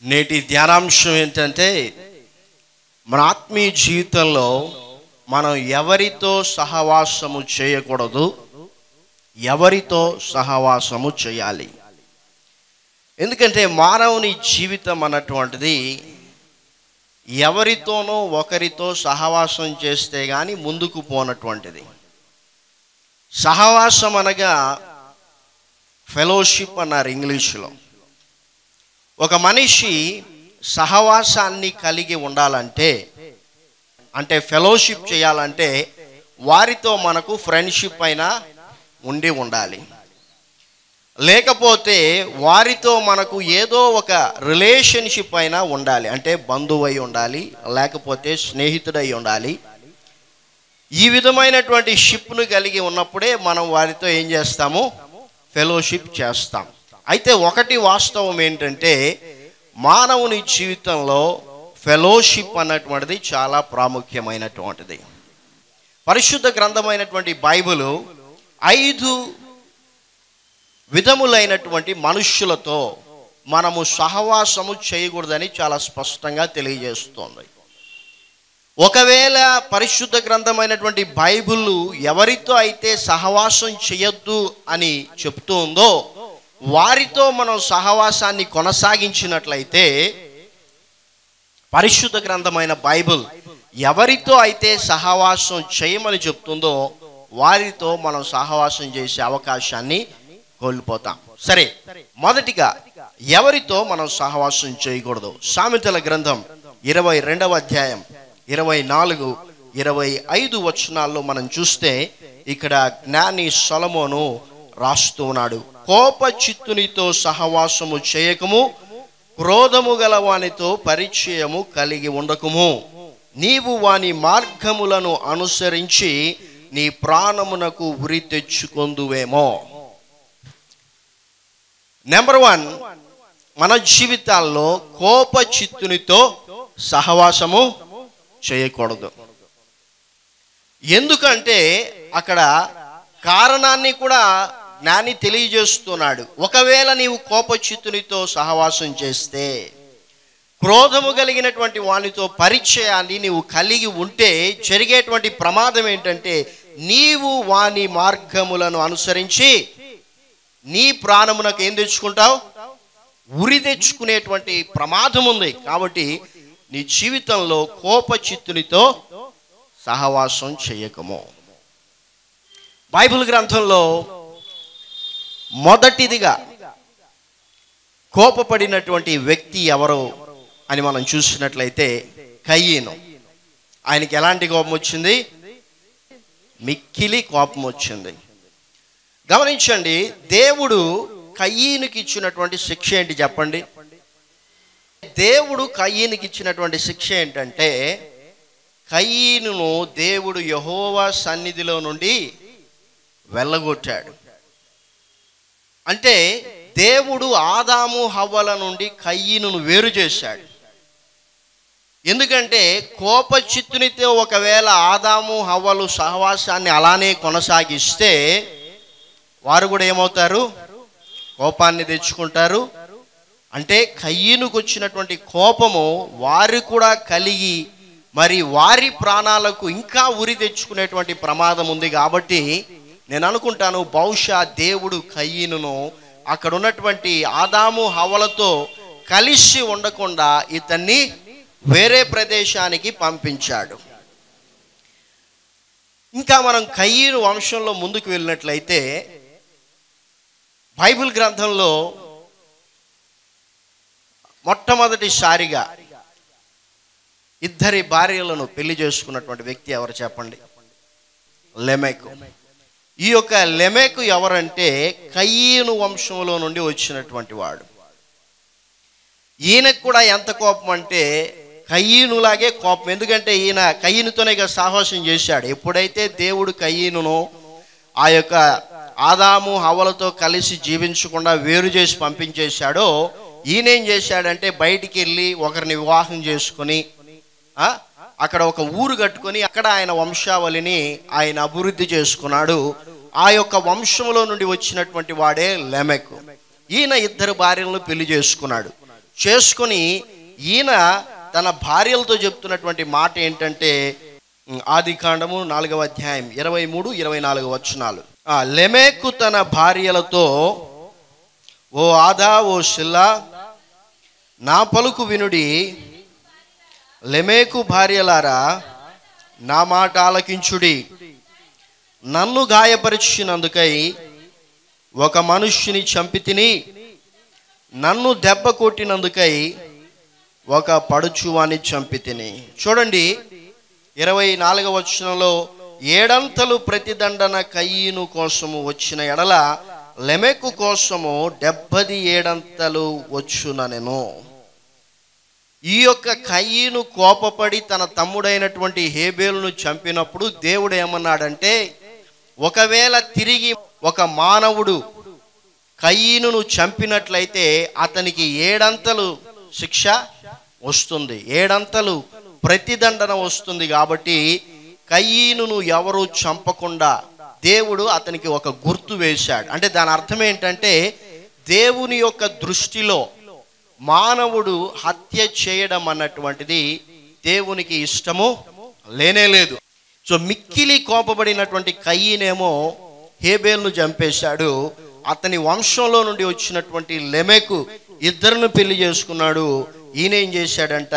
నేటి ధ్యానాంశం ఏంటంటే మన ఆత్మీయ జీవితంలో మనం ఎవరితో సహవాసము చేయకూడదు ఎవరితో సహవాసము చేయాలి ఎందుకంటే మానవుని జీవితం అన్నటువంటిది ఎవరితోనో ఒకరితో సహవాసం చేస్తే కానీ ముందుకు పోనటువంటిది సహవాసం అనగా ఫెలోషిప్ అన్నారు ఇంగ్లీష్లో ఒక మనిషి సహవాసాన్ని కలిగి ఉండాలంటే అంటే ఫెలోషిప్ చేయాలంటే వారితో మనకు ఫ్రెండ్షిప్ అయినా ఉండి ఉండాలి లేకపోతే వారితో మనకు ఏదో ఒక రిలేషన్షిప్ అయినా ఉండాలి అంటే బంధువై ఉండాలి లేకపోతే స్నేహితుడై ఉండాలి ఈ విధమైనటువంటి షిప్ను కలిగి ఉన్నప్పుడే మనం వారితో ఏం చేస్తాము ఫెలోషిప్ చేస్తాం అయితే ఒకటి వాస్తవం ఏంటంటే మానవుని జీవితంలో ఫెలోషిప్ అన్నటువంటిది చాలా ప్రాముఖ్యమైనటువంటిది పరిశుద్ధ గ్రంథమైనటువంటి బైబిల్ ఐదు విధములైనటువంటి మనుష్యులతో మనము సహవాసము చేయకూడదని చాలా స్పష్టంగా తెలియజేస్తోంది ఒకవేళ పరిశుద్ధ గ్రంథమైనటువంటి బైబిల్ ఎవరితో అయితే సహవాసం చేయొద్దు అని చెప్తూ ఉందో వారితో మనం సహవాసాన్ని కొనసాగించినట్లయితే పరిశుద్ధ గ్రంథమైన బైబిల్ ఎవరితో అయితే సహవాసం చేయమని చెప్తుందో వారితో మనం సహవాసం చేసే అవకాశాన్ని కోల్పోతాం సరే మొదటిగా ఎవరితో మనం సహవాసం చేయకూడదు సామెతల గ్రంథం ఇరవై రెండవ అధ్యాయం ఇరవై నాలుగు ఇరవై ఐదు వచనాల్లో మనం చూస్తే ఇక్కడ జ్ఞాని సొలమోను రాస్తూ ఉన్నాడు కోప చిత్తునితో సహవాసము చేయకము క్రోధము గల వానితో పరిచయము కలిగి ఉండకము నీవు వాని మార్గములను అనుసరించి నీ ప్రాణమునకు ఉరి తెచ్చుకొందువేమో నెంబర్ వన్ మన జీవితాల్లో కోప చిత్తునితో సహవాసము చేయకూడదు ఎందుకంటే అక్కడ కారణాన్ని కూడా జ్ఞాని తెలియజేస్తున్నాడు ఒకవేళ నీవు కోపచిత్తునితో సహవాసం చేస్తే క్రోధము కలిగినటువంటి వానితో పరిచయాన్ని నీవు కలిగి ఉంటే జరిగేటువంటి ప్రమాదం ఏంటంటే నీవు వాని మార్గములను అనుసరించి నీ ప్రాణమునకు ఏం తెచ్చుకుంటావు ఉరి తెచ్చుకునేటువంటి ప్రమాదం ఉంది కాబట్టి నీ జీవితంలో కోపచిత్తునితో సహవాసం చేయకము బైబిల్ గ్రంథంలో మొదటిదిగా కోపపడినటువంటి వ్యక్తి ఎవరు అని మనం చూసినట్లయితే కయ్యను ఆయనకి ఎలాంటి కోపం వచ్చింది మిక్కిలి కోపం వచ్చింది గమనించండి దేవుడు కయ్యీనికి ఇచ్చినటువంటి శిక్ష ఏంటి చెప్పండి దేవుడు కయ్యీనికి ఇచ్చినటువంటి శిక్ష ఏంటంటే కయ్యీనును దేవుడు యహోవా సన్నిధిలో నుండి వెళ్ళగొట్టాడు అంటే దేవుడు ఆదాము హవ్వల నుండి కయ్యీనును వేరు చేశాడు ఎందుకంటే కోపచిత్తునితో ఒకవేళ ఆదాము హవ్వలు సహవాసాన్ని అలానే కొనసాగిస్తే వారు కూడా ఏమవుతారు కోపాన్ని తెచ్చుకుంటారు అంటే కయ్యనుకు వచ్చినటువంటి కోపము వారు కూడా కలిగి మరి వారి ప్రాణాలకు ఇంకా ఉరి తెచ్చుకునేటువంటి ప్రమాదం ఉంది కాబట్టి నేను అనుకుంటాను బహుశా దేవుడు కయ్యనును అక్కడ ఉన్నటువంటి ఆదాము హవలతో కలిసి ఉండకుండా ఇతన్ని వేరే ప్రదేశానికి పంపించాడు ఇంకా మనం కయ్యను వంశంలో ముందుకు వెళ్ళినట్లయితే బైబిల్ గ్రంథంలో మొట్టమొదటిసారిగా ఇద్దరి భార్యలను పెళ్లి చేసుకున్నటువంటి వ్యక్తి ఎవరు చెప్పండి లెమెకు ఈ యొక్క లెమెకు ఎవరంటే కయ్యను వంశంలో నుండి వచ్చినటువంటి వాడు ఈయనకు కూడా ఎంత కోపం అంటే కయ్యనులాగే కోపం ఎందుకంటే ఈయన కయ్యనుతోనే ఇక సాహసం చేశాడు ఎప్పుడైతే దేవుడు కయ్యనును ఆ యొక్క ఆదాము హవలతో కలిసి జీవించకుండా వేరు చేసి పంపించేశాడో ఈయనేం చేశాడంటే బయటికి వెళ్ళి ఒకరిని వివాహం చేసుకొని ఆ, అక్కడ ఒక ఊరు కట్టుకొని అక్కడ ఆయన వంశావళిని ఆయన అభివృద్ధి చేసుకున్నాడు ఆ యొక్క వంశంలో నుండి వచ్చినటువంటి వాడే లెమెక్ ఈయన ఇద్దరు భార్యలను పెళ్లి చేసుకున్నాడు చేసుకొని ఈయన తన భార్యలతో చెప్తున్నటువంటి మాట ఏంటంటే ఉమ్, ఆది కాండము నాలుగవ అధ్యాయం ఇరవై మూడు ఇరవై నాలుగు వచనాలు ఆ, లెమెకు తన భార్యలతో ఓ ఆదా ఓ షిల్లా నా పలుకు వినుడి లెమేకు భార్యలారా నా మాట ఆలకించుడి నన్ను గాయపరిచినందుకై ఒక మనుష్యుని చంపి తిని నన్ను దెబ్బ కొట్టినందుకై ఒక పడుచువాని చంపి తిని చూడండి ఇరవై నాలుగవ వచనంలో ఏడంతలు ప్రతిదండన కయ్యను కోసము వచ్చిన ఎడల లెమెకు కోసము డెబ్బది ఏడంతలు వచ్చుననెను ఈ యొక్క కయ్యను కోపపడి తన తమ్ముడైనటువంటి హేబేలును చంపినప్పుడు దేవుడు ఏమన్నాడంటే ఒకవేళ తిరిగి ఒక మానవుడు కయ్యను చంపినట్లయితే అతనికి ఏడంతలు శిక్ష వస్తుంది ఏడంతలు ప్రతిదండన వస్తుంది కాబట్టి కయ్యను ఎవరు చంపకుండా దేవుడు అతనికి ఒక గుర్తు వేశాడు అంటే దాని అర్థం ఏంటంటే దేవుని యొక్క దృష్టిలో మానవుడు హత్య చేయడం అన్నటువంటిది దేవునికి ఇష్టము లేనే లేదు సో మిక్కిలి కోపబడినటువంటి కయ్యనేమో హేబేల్ను చంపేశాడు అతని వంశంలో నుండి వచ్చినటువంటి లెమెకు ఇద్దరిని పెళ్లి చేసుకున్నాడు ఈయన ఏం చేశాడంట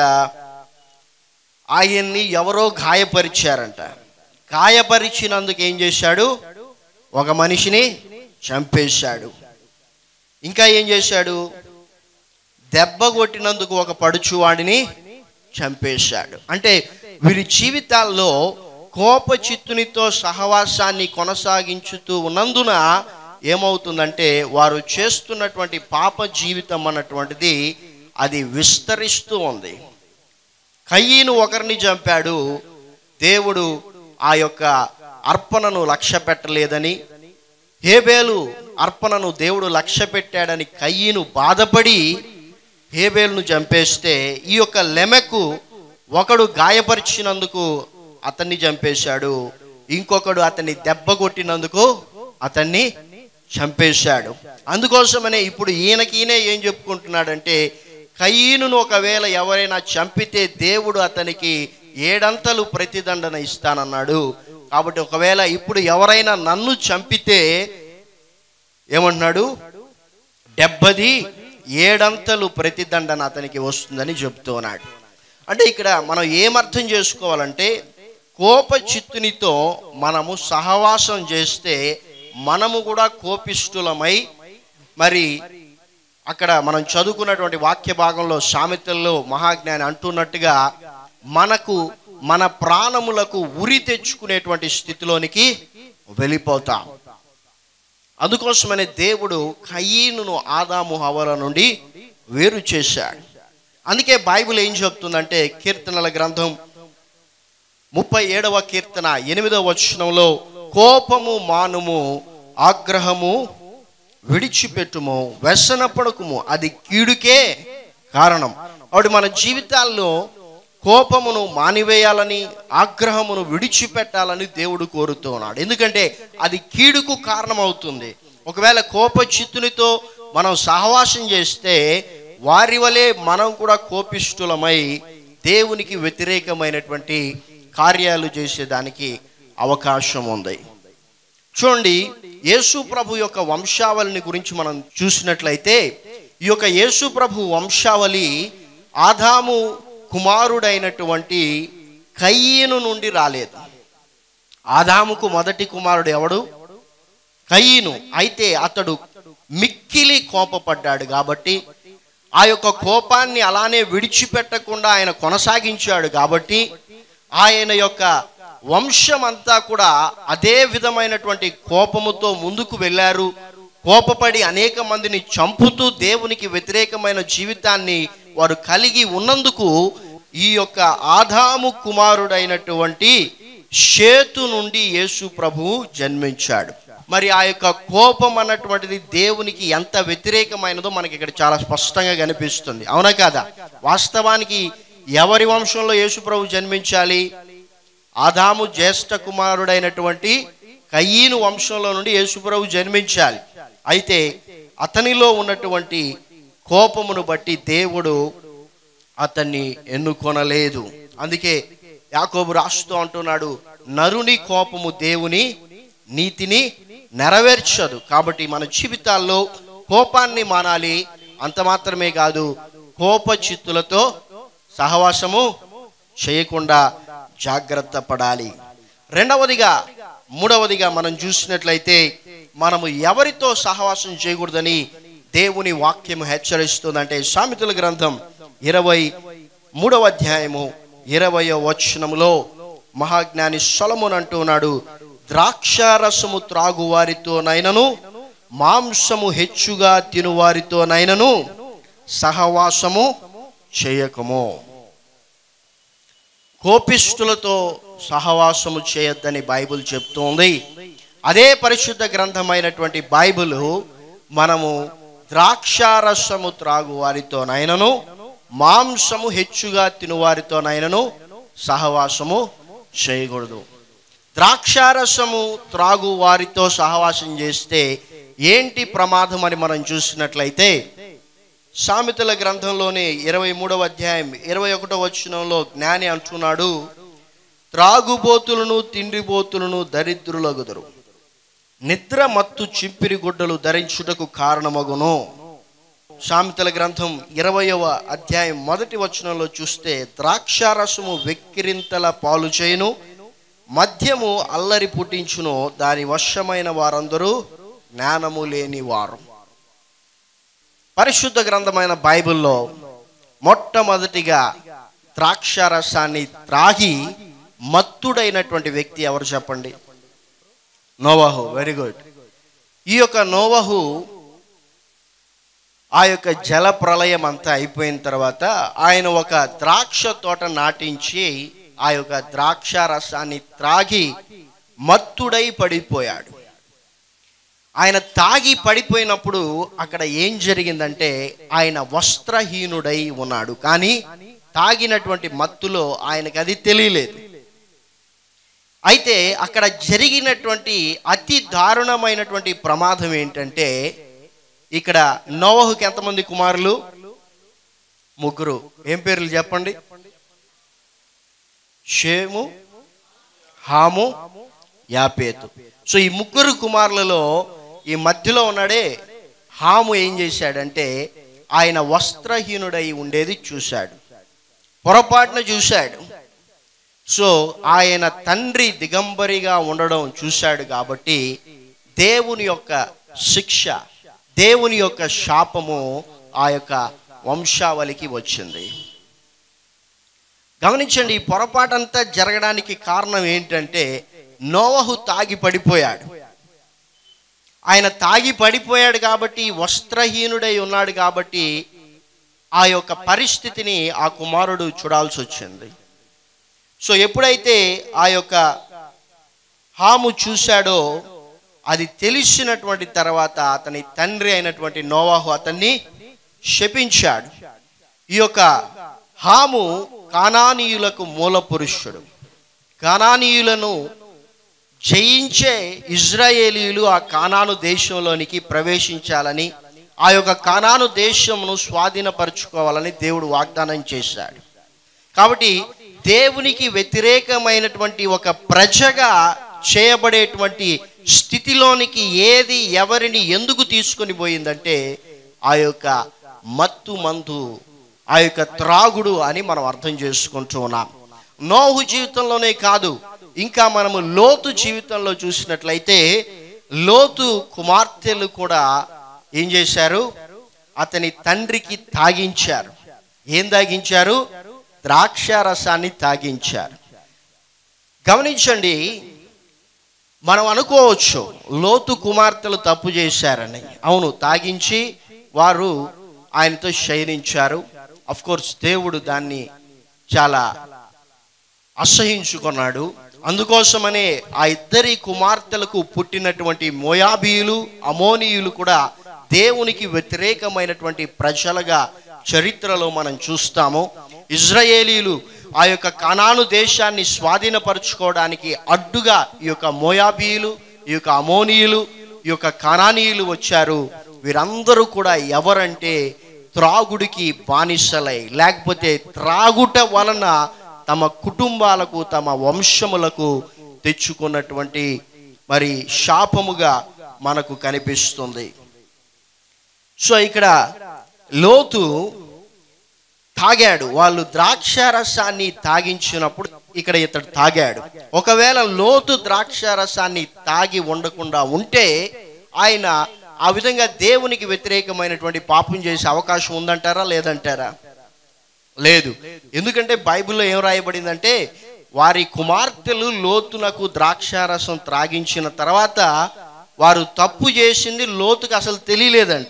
ఆయన్ని ఎవరో గాయపరిచారంట గాయపరిచినందుకు ఏం చేశాడు ఒక మనిషిని చంపేశాడు ఇంకా ఏం చేశాడు దెబ్బ కొట్టినందుకు ఒక పడుచువాడిని చంపేశాడు అంటే వీరి జీవితాల్లో కోప చిత్తునితో సహవాసాన్ని కొనసాగించుతూ ఉన్నందున ఏమవుతుందంటే వారు చేస్తున్నటువంటి పాప జీవితం అన్నటువంటిది అది విస్తరిస్తూ ఉంది కయ్యను ఒకరిని చంపాడు దేవుడు ఆ యొక్క అర్పణను లక్ష్య పెట్టలేదని హేబేలు అర్పణను దేవుడు లక్ష్య పెట్టాడని కయ్యను బాధపడి హేబేలును చంపేస్తే ఈ యొక్క లెమెకు ఒకడు గాయపరిచినందుకు అతన్ని చంపేశాడు ఇంకొకడు అతన్ని దెబ్బ కొట్టినందుకు అతన్ని చంపేశాడు అందుకోసమనే ఇప్పుడు ఈయనకి ఈయనే ఏం చెప్పుకుంటున్నాడంటే కయ్యను ఒకవేళ ఎవరైనా చంపితే దేవుడు అతనికి ఏడంతలు ప్రతిదండన ఇస్తానన్నాడు కాబట్టి ఒకవేళ ఇప్పుడు ఎవరైనా నన్ను చంపితే ఏమంటున్నాడు డెబ్బది ఏడంతలు ప్రతిదండన అతనికి వస్తుందని చెప్తున్నాడు అంటే ఇక్కడ మనం ఏమర్థం చేసుకోవాలంటే కోప చిత్తునితో మనము సహవాసం చేస్తే మనము కూడా కోపిష్ఠులమై మరి అక్కడ మనం చదువుకున్నటువంటి వాక్య భాగంలో సామెతల్లో మహాజ్ఞాని అంటున్నట్టుగా మనకు మన ప్రాణములకు ఉరి తెచ్చుకునేటువంటి స్థితిలోనికి వెళ్ళిపోతాం అందుకోసమనే దేవుడు కయ్యను ఆదాము హవల నుండి వేరు చేశాడు అందుకే బైబిల్ ఏం చెప్తుందంటే కీర్తనల గ్రంథం ముప్పై ఏడవ కీర్తన ఎనిమిదవ వచనంలో కోపము మానుము ఆగ్రహము విడిచిపెట్టుము వ్యసనపడకుము అది కీడుకే కారణం అప్పుడు మన జీవితాల్లో కోపమును మానివేయాలని ఆగ్రహమును విడిచిపెట్టాలని దేవుడు కోరుతూ ఉన్నాడు ఎందుకంటే అది కీడుకు కారణమవుతుంది ఒకవేళ కోప చిత్తునితో మనం సహవాసం చేస్తే వారి వలె మనం కూడా కోపిష్ఠులమై దేవునికి వ్యతిరేకమైనటువంటి కార్యాలు చేసేదానికి అవకాశం ఉంది చూడండి యేసు ప్రభు యొక్క వంశావళిని గురించి మనం చూసినట్లయితే ఈ యొక్క యేసు ప్రభు వంశావళి ఆదాము కుమారుడైనటువంటి కయ్యను నుండి రాలేదు ఆదాముకు మొదటి కుమారుడు ఎవడు కయ్యను అయితే అతడు మిక్కిలి కోపపడ్డాడు కాబట్టి ఆ యొక్క కోపాన్ని అలానే విడిచిపెట్టకుండా ఆయన కొనసాగించాడు కాబట్టి ఆయన యొక్క వంశం అంతా కూడా అదే విధమైనటువంటి కోపముతో ముందుకు వెళ్ళారు కోపపడి అనేక మందిని చంపుతూ దేవునికి వ్యతిరేకమైన జీవితాన్ని వారు కలిగి ఉన్నందుకు ఈ యొక్క ఆదాము కుమారుడైనటువంటి షేతు నుండి యేసు ప్రభువు జన్మించాడు మరి ఆ యొక్క కోపం అన్నటువంటిది దేవునికి ఎంత వ్యతిరేకమైనదో మనకి ఇక్కడ చాలా స్పష్టంగా కనిపిస్తుంది అవునా కాదా వాస్తవానికి ఎవరి వంశంలో యేసు ప్రభు జన్మించాలి ఆదాము జ్యేష్ఠ కుమారుడైనటువంటి కయ్యను వంశంలో నుండి యేసుప్రభు జన్మించాలి అయితే అతనిలో ఉన్నటువంటి కోపమును బట్టి దేవుడు అతన్ని ఎన్నుకొనలేదు అందుకే యాకోబు రాస్తూ అంటున్నాడు నరుని కోపము దేవుని నీతిని నెరవేర్చదు కాబట్టి మన జీవితాల్లో కోపాన్ని మానాలి అంత మాత్రమే కాదు కోప చిత్తులతో సహవాసము చేయకుండా జాగ్రత్త పడాలి రెండవదిగా మూడవదిగా మనం చూసినట్లయితే మనము ఎవరితో సహవాసం చేయకూడదని దేవుని వాక్యం హెచ్చరిస్తుందంటే సామెతల గ్రంథం ఇరవై మూడవ అధ్యాయము ఇరవయో వచనములో మహాజ్ఞాని సొలమున్ అంటున్నాడు ద్రాక్షారసము త్రాగు వారితోనైనను మాంసము హెచ్చుగా తినువారితోనైనను సహవాసము చేయకము కోపిష్టులతో సహవాసము చేయొద్దని బైబిల్ చెప్తోంది అదే పరిశుద్ధ గ్రంథమైనటువంటి బైబిల్ మనము ద్రాక్షారసము త్రాగు వారితోనైనను మాంసము హెచ్చుగా తినువారితోనైనను సహవాసము చేయకూడదు ద్రాక్షారసము త్రాగు వారితో సహవాసం చేస్తే ఏంటి ప్రమాదం అని మనం చూసినట్లయితే సామెతల గ్రంథంలోని ఇరవై మూడవ అధ్యాయం ఇరవై ఒకటో వచనంలో జ్ఞాని అంటున్నాడు త్రాగుబోతులను తిండిబోతులను దరిద్రులగుదరు నిద్ర మత్తు చింపిరి గుడ్డలు ధరించుటకు కారణమగును సామెతల గ్రంథం ఇరవయవ అధ్యాయం మొదటి వచనంలో చూస్తే ద్రాక్షారసము వెక్కిరింతల పాలు చేయును మద్యము అల్లరి పుట్టించును దాని వశమైన వారందరూ జ్ఞానము లేని వారు పరిశుద్ధ గ్రంథమైన బైబిల్లో మొట్టమొదటిగా ద్రాక్షారసాన్ని త్రాగి మత్తుడైనటువంటి వ్యక్తి ఎవరు చెప్పండి నోవహు వెరీ గుడ్ ఈ యొక్క నోవహు ఆ యొక్క జల ప్రళయం అంతా అయిపోయిన తర్వాత ఆయన ఒక ద్రాక్ష తోట నాటించి ఆ యొక్క ద్రాక్ష రసాన్ని త్రాగి మత్తుడై పడిపోయాడు ఆయన తాగి పడిపోయినప్పుడు అక్కడ ఏం జరిగిందంటే ఆయన వస్త్రహీనుడై ఉన్నాడు కానీ తాగినటువంటి మత్తులో ఆయనకు అది తెలియలేదు అయితే అక్కడ జరిగినటువంటి అతి దారుణమైనటువంటి ప్రమాదం ఏంటంటే ఇక్కడ నోవహుకి ఎంతమంది కుమారులు ముగ్గురు ఏం పేర్లు చెప్పండి షేము హాము యాపేతు సో ఈ ముగ్గురు కుమారులలో ఈ మధ్యలో ఉన్నాడే హాము ఏం చేశాడంటే ఆయన వస్త్రహీనుడై ఉండేది చూశాడు పొరపాటున చూశాడు సో ఆయన తండ్రి దిగంబరిగా ఉండడం చూశాడు కాబట్టి దేవుని యొక్క శిక్ష దేవుని యొక్క శాపము ఆ యొక్క వంశావళికి వచ్చింది గమనించండి ఈ పొరపాటంతా జరగడానికి కారణం ఏంటంటే నోవహు తాగి పడిపోయాడు ఆయన తాగి పడిపోయాడు కాబట్టి వస్త్రహీనుడై ఉన్నాడు కాబట్టి ఆ యొక్క పరిస్థితిని ఆ కుమారుడు చూడాల్సి వచ్చింది సో ఎప్పుడైతే ఆ యొక్క హాము చూశాడో అది తెలిసినటువంటి తర్వాత అతని తండ్రి అయినటువంటి నోవాహు అతన్ని శపించాడు ఈ యొక్క హాము కానానీయులకు మూల పురుషుడు కానానీయులను జయించే ఇజ్రాయేలీయులు ఆ కానాను దేశంలోనికి ప్రవేశించాలని ఆ యొక్క కానాను దేశమును స్వాధీనపరచుకోవాలని దేవుడు వాగ్దానం చేశాడు కాబట్టి దేవునికి వ్యతిరేకమైనటువంటి ఒక ప్రజగా చేయబడేటువంటి స్థితిలోనికి ఏది ఎవరిని ఎందుకు తీసుకొని పోయిందంటే ఆ యొక్క మత్తు మందు ఆ యొక్క త్రాగుడు అని మనం అర్థం చేసుకుంటూ ఉన్నాం నోహు జీవితంలోనే కాదు ఇంకా మనము లోతు జీవితంలో చూసినట్లయితే లోతు కుమార్తెలు కూడా ఏం చేశారు అతని తండ్రికి తాగించారు ఏం తాగించారు ద్రాక్ష రసాన్ని తాగించారు గమనించండి మనం అనుకోవచ్చు లోతు కుమార్తెలు తప్పు చేశారని అవును తాగించి వారు ఆయనతో శయనించారు అఫ్ కోర్స్ దేవుడు దాన్ని చాలా అసహించుకున్నాడు అందుకోసమనే ఆ ఇద్దరి కుమార్తెలకు పుట్టినటువంటి మోయాబీయులు అమోనీయులు కూడా దేవునికి వ్యతిరేకమైనటువంటి ప్రజలుగా చరిత్రలో మనం చూస్తాము ఇజ్రాయేలీలు ఆ యొక్క కనాను దేశాన్ని స్వాధీనపరచుకోవడానికి అడ్డుగా ఈ యొక్క మోయాబీయులు ఈ యొక్క అమోనీయులు ఈ యొక్క కనానీయులు వచ్చారు వీరందరూ కూడా ఎవరంటే త్రాగుడికి బానిసలై లేకపోతే త్రాగుట వలన తమ కుటుంబాలకు తమ వంశములకు తెచ్చుకున్నటువంటి మరి శాపముగా మనకు కనిపిస్తుంది సో ఇక్కడ లోతు తాగాడు వాళ్ళు ద్రాక్షారసాన్ని తాగించినప్పుడు ఇక్కడ ఇతడు తాగాడు ఒకవేళ లోతు ద్రాక్షారసాన్ని తాగి ఉండకుండా ఉంటే ఆయన ఆ విధంగా దేవునికి వ్యతిరేకమైనటువంటి పాపం చేసే అవకాశం ఉందంటారా లేదంటారా లేదు ఎందుకంటే బైబిల్లో ఏం రాయబడిందంటే వారి కుమార్తెలు లోతునకు ద్రాక్షారసం త్రాగించిన తర్వాత వారు తప్పు చేసింది లోతుకు అసలు తెలియలేదంట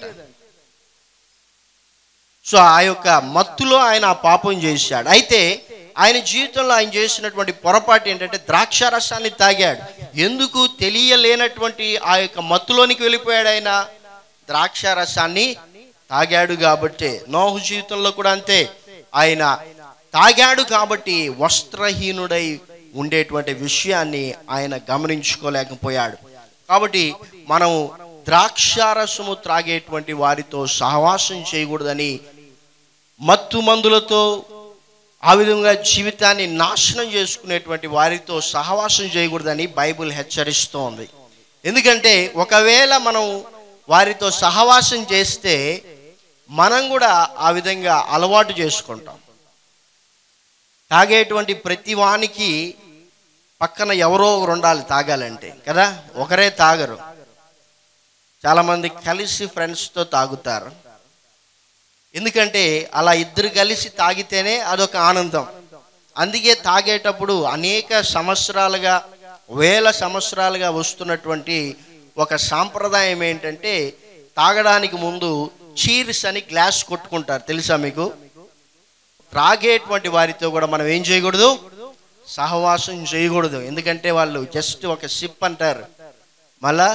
సో ఆ యొక్క మత్తులో ఆయన ఆ పాపం చేశాడు అయితే ఆయన జీవితంలో ఆయన చేసినటువంటి పొరపాటు ఏంటంటే ద్రాక్షారసాన్ని తాగాడు ఎందుకు తెలియలేనటువంటి ఆ యొక్క మత్తులోనికి వెళ్ళిపోయాడు ఆయన ద్రాక్షారసాన్ని తాగాడు కాబట్టి నోహు జీవితంలో కూడా అంతే ఆయన తాగాడు కాబట్టి వస్త్రహీనుడై ఉండేటువంటి విషయాన్ని ఆయన గమనించుకోలేకపోయాడు కాబట్టి మనం ద్రాక్షారసము త్రాగేటువంటి వారితో సహవాసం చేయకూడదని మత్తు మందులతో ఆ విధంగా జీవితాన్ని నాశనం చేసుకునేటువంటి వారితో సహవాసం చేయకూడదని బైబిల్ హెచ్చరిస్తోంది ఎందుకంటే ఒకవేళ మనం వారితో సహవాసం చేస్తే మనం కూడా ఆ విధంగా అలవాటు చేసుకుంటాం తాగేటువంటి ప్రతి వానికి పక్కన ఎవరో ఒకరు ఉండాలి తాగాలంటే కదా ఒకరే తాగరు చాలామంది కలిసి ఫ్రెండ్స్తో తాగుతారు ఎందుకంటే అలా ఇద్దరు కలిసి తాగితేనే అదొక ఆనందం అందుకే తాగేటప్పుడు అనేక సంవత్సరాలుగా వేల సంవత్సరాలుగా వస్తున్నటువంటి ఒక సాంప్రదాయం ఏంటంటే తాగడానికి ముందు చీర్స్ అని గ్లాస్ కొట్టుకుంటారు తెలుసా మీకు త్రాగేటువంటి వారితో కూడా మనం ఏం చేయకూడదు సహవాసం చేయకూడదు ఎందుకంటే వాళ్ళు జస్ట్ ఒక సిప్ అంటారు మళ్ళా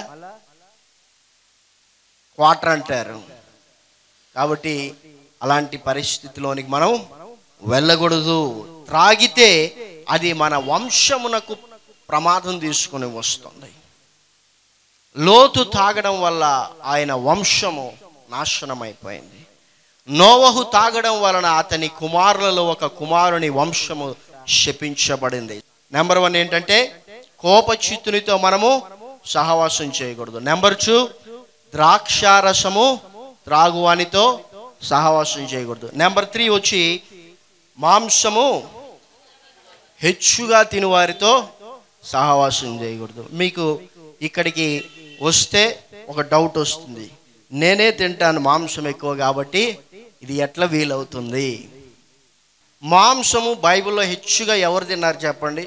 క్వార్టర్ అంటారు కాబట్టి అలాంటి పరిస్థితిలోనికి మనం వెళ్ళకూడదు త్రాగితే అది మన వంశమునకు ప్రమాదం తీసుకొని వస్తుంది లోతు తాగడం వల్ల ఆయన వంశము నాశనమైపోయింది నోవహు తాగడం వలన అతని కుమారులలో ఒక కుమారుని వంశము శపించబడింది నెంబర్ వన్ ఏంటంటే కోపచిత్తునితో మనము సహవాసం చేయకూడదు నెంబర్ టూ ద్రాక్షారసము త్రాగువానితో సహవాసం చేయకూడదు నెంబర్ త్రీ వచ్చి మాంసము హెచ్చుగా తినువారితో సహవాసం చేయకూడదు మీకు ఇక్కడికి వస్తే ఒక డౌట్ వస్తుంది నేనే తింటాను మాంసం ఎక్కువ కాబట్టి ఇది ఎట్లా వీలవుతుంది మాంసము బైబిల్లో హెచ్చుగా ఎవరు తిన్నారు చెప్పండి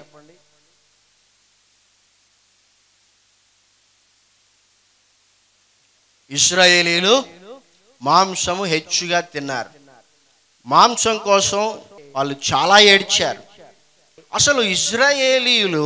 ఇస్రాయేలీలు మాంసము హెచ్చుగా తిన్నారు మాంసం కోసం వాళ్ళు చాలా ఏడ్చారు అసలు ఇజ్రాయేలీయులు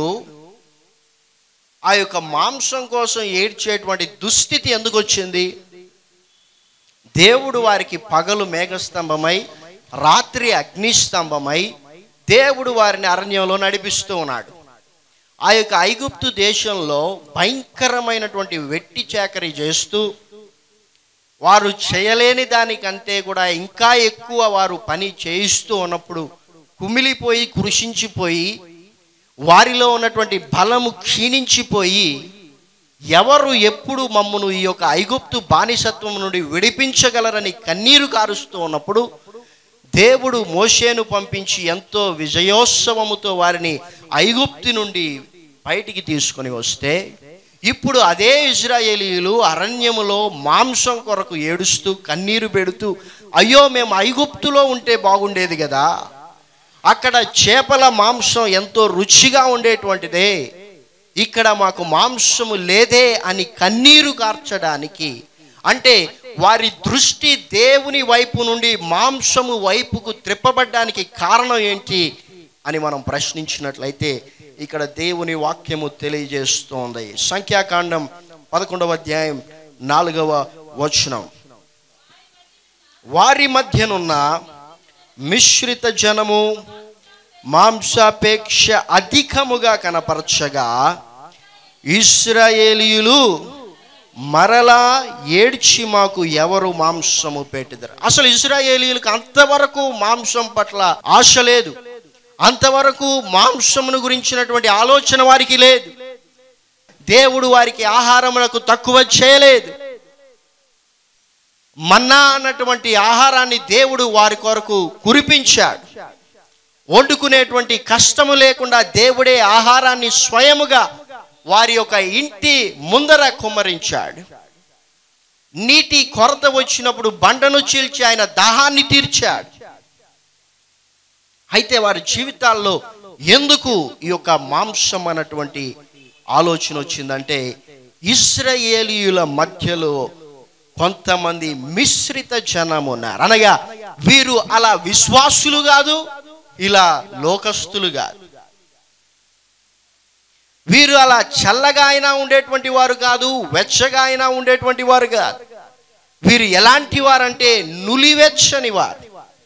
ఆ యొక్క మాంసం కోసం ఏడ్చేటువంటి దుస్థితి ఎందుకు వచ్చింది దేవుడు వారికి పగలు మేఘస్తంభమై రాత్రి అగ్నిస్తంభమై దేవుడు వారిని అరణ్యంలో నడిపిస్తూ ఉన్నాడు ఆ యొక్క ఐగుప్తు దేశంలో భయంకరమైనటువంటి వెట్టి చాకరీ చేస్తూ వారు చేయలేని దానికంటే కూడా ఇంకా ఎక్కువ వారు పని చేయిస్తూ ఉన్నప్పుడు కుమిలిపోయి కృషించిపోయి వారిలో ఉన్నటువంటి బలము క్షీణించిపోయి ఎవరు ఎప్పుడు మమ్మను ఈ యొక్క ఐగుప్తు బానిసత్వం నుండి విడిపించగలరని కన్నీరు కారుస్తూ ఉన్నప్పుడు దేవుడు మోషేను పంపించి ఎంతో విజయోత్సవముతో వారిని ఐగుప్తు నుండి బయటికి తీసుకొని వస్తే ఇప్పుడు అదే ఇజ్రాయేలీయులు అరణ్యములో మాంసం కొరకు ఏడుస్తూ కన్నీరు పెడుతూ అయ్యో మేము ఐగుప్తులో ఉంటే బాగుండేది కదా అక్కడ చేపల మాంసం ఎంతో రుచిగా ఉండేటువంటిదే ఇక్కడ మాకు మాంసము లేదే అని కన్నీరు కార్చడానికి అంటే వారి దృష్టి దేవుని వైపు నుండి మాంసము వైపుకు త్రిప్పబడ్డానికి కారణం ఏంటి అని మనం ప్రశ్నించినట్లయితే ఇక్కడ దేవుని వాక్యము తెలియజేస్తోంది సంఖ్యాకాండం పదకొండవ అధ్యాయం నాలుగవ వచనం వారి మధ్యనున్న మిశ్రిత జనము మాంసాపేక్ష అధికముగా కనపరచగా ఇస్రాయేలీయులు మరలా ఏడ్చి మాకు ఎవరు మాంసము పెట్టిదరు అసలు ఇజ్రాయేలీలకు అంతవరకు మాంసం పట్ల ఆశ లేదు అంతవరకు మాంసమును గురించినటువంటి ఆలోచన వారికి లేదు దేవుడు వారికి ఆహారమునకు తక్కువ చేయలేదు మన్నా అన్నటువంటి ఆహారాన్ని దేవుడు వారి కొరకు కురిపించాడు వండుకునేటువంటి కష్టము లేకుండా దేవుడే ఆహారాన్ని స్వయముగా వారి యొక్క ఇంటి ముందర కుమ్మరించాడు నీటి కొరత వచ్చినప్పుడు బండను చీల్చి ఆయన దాహాన్ని తీర్చాడు అయితే వారి జీవితాల్లో ఎందుకు ఈ యొక్క మాంసం అన్నటువంటి ఆలోచన వచ్చిందంటే ఇస్రాయేలీయుల మధ్యలో కొంతమంది మిశ్రిత జనం ఉన్నారు అనగా వీరు అలా విశ్వాసులు కాదు ఇలా లోకస్తులు కాదు వీరు అలా చల్లగా అయినా ఉండేటువంటి వారు కాదు వెచ్చగా అయినా ఉండేటువంటి వారు కాదు వీరు ఎలాంటి వారంటే నులివెచ్చని వారు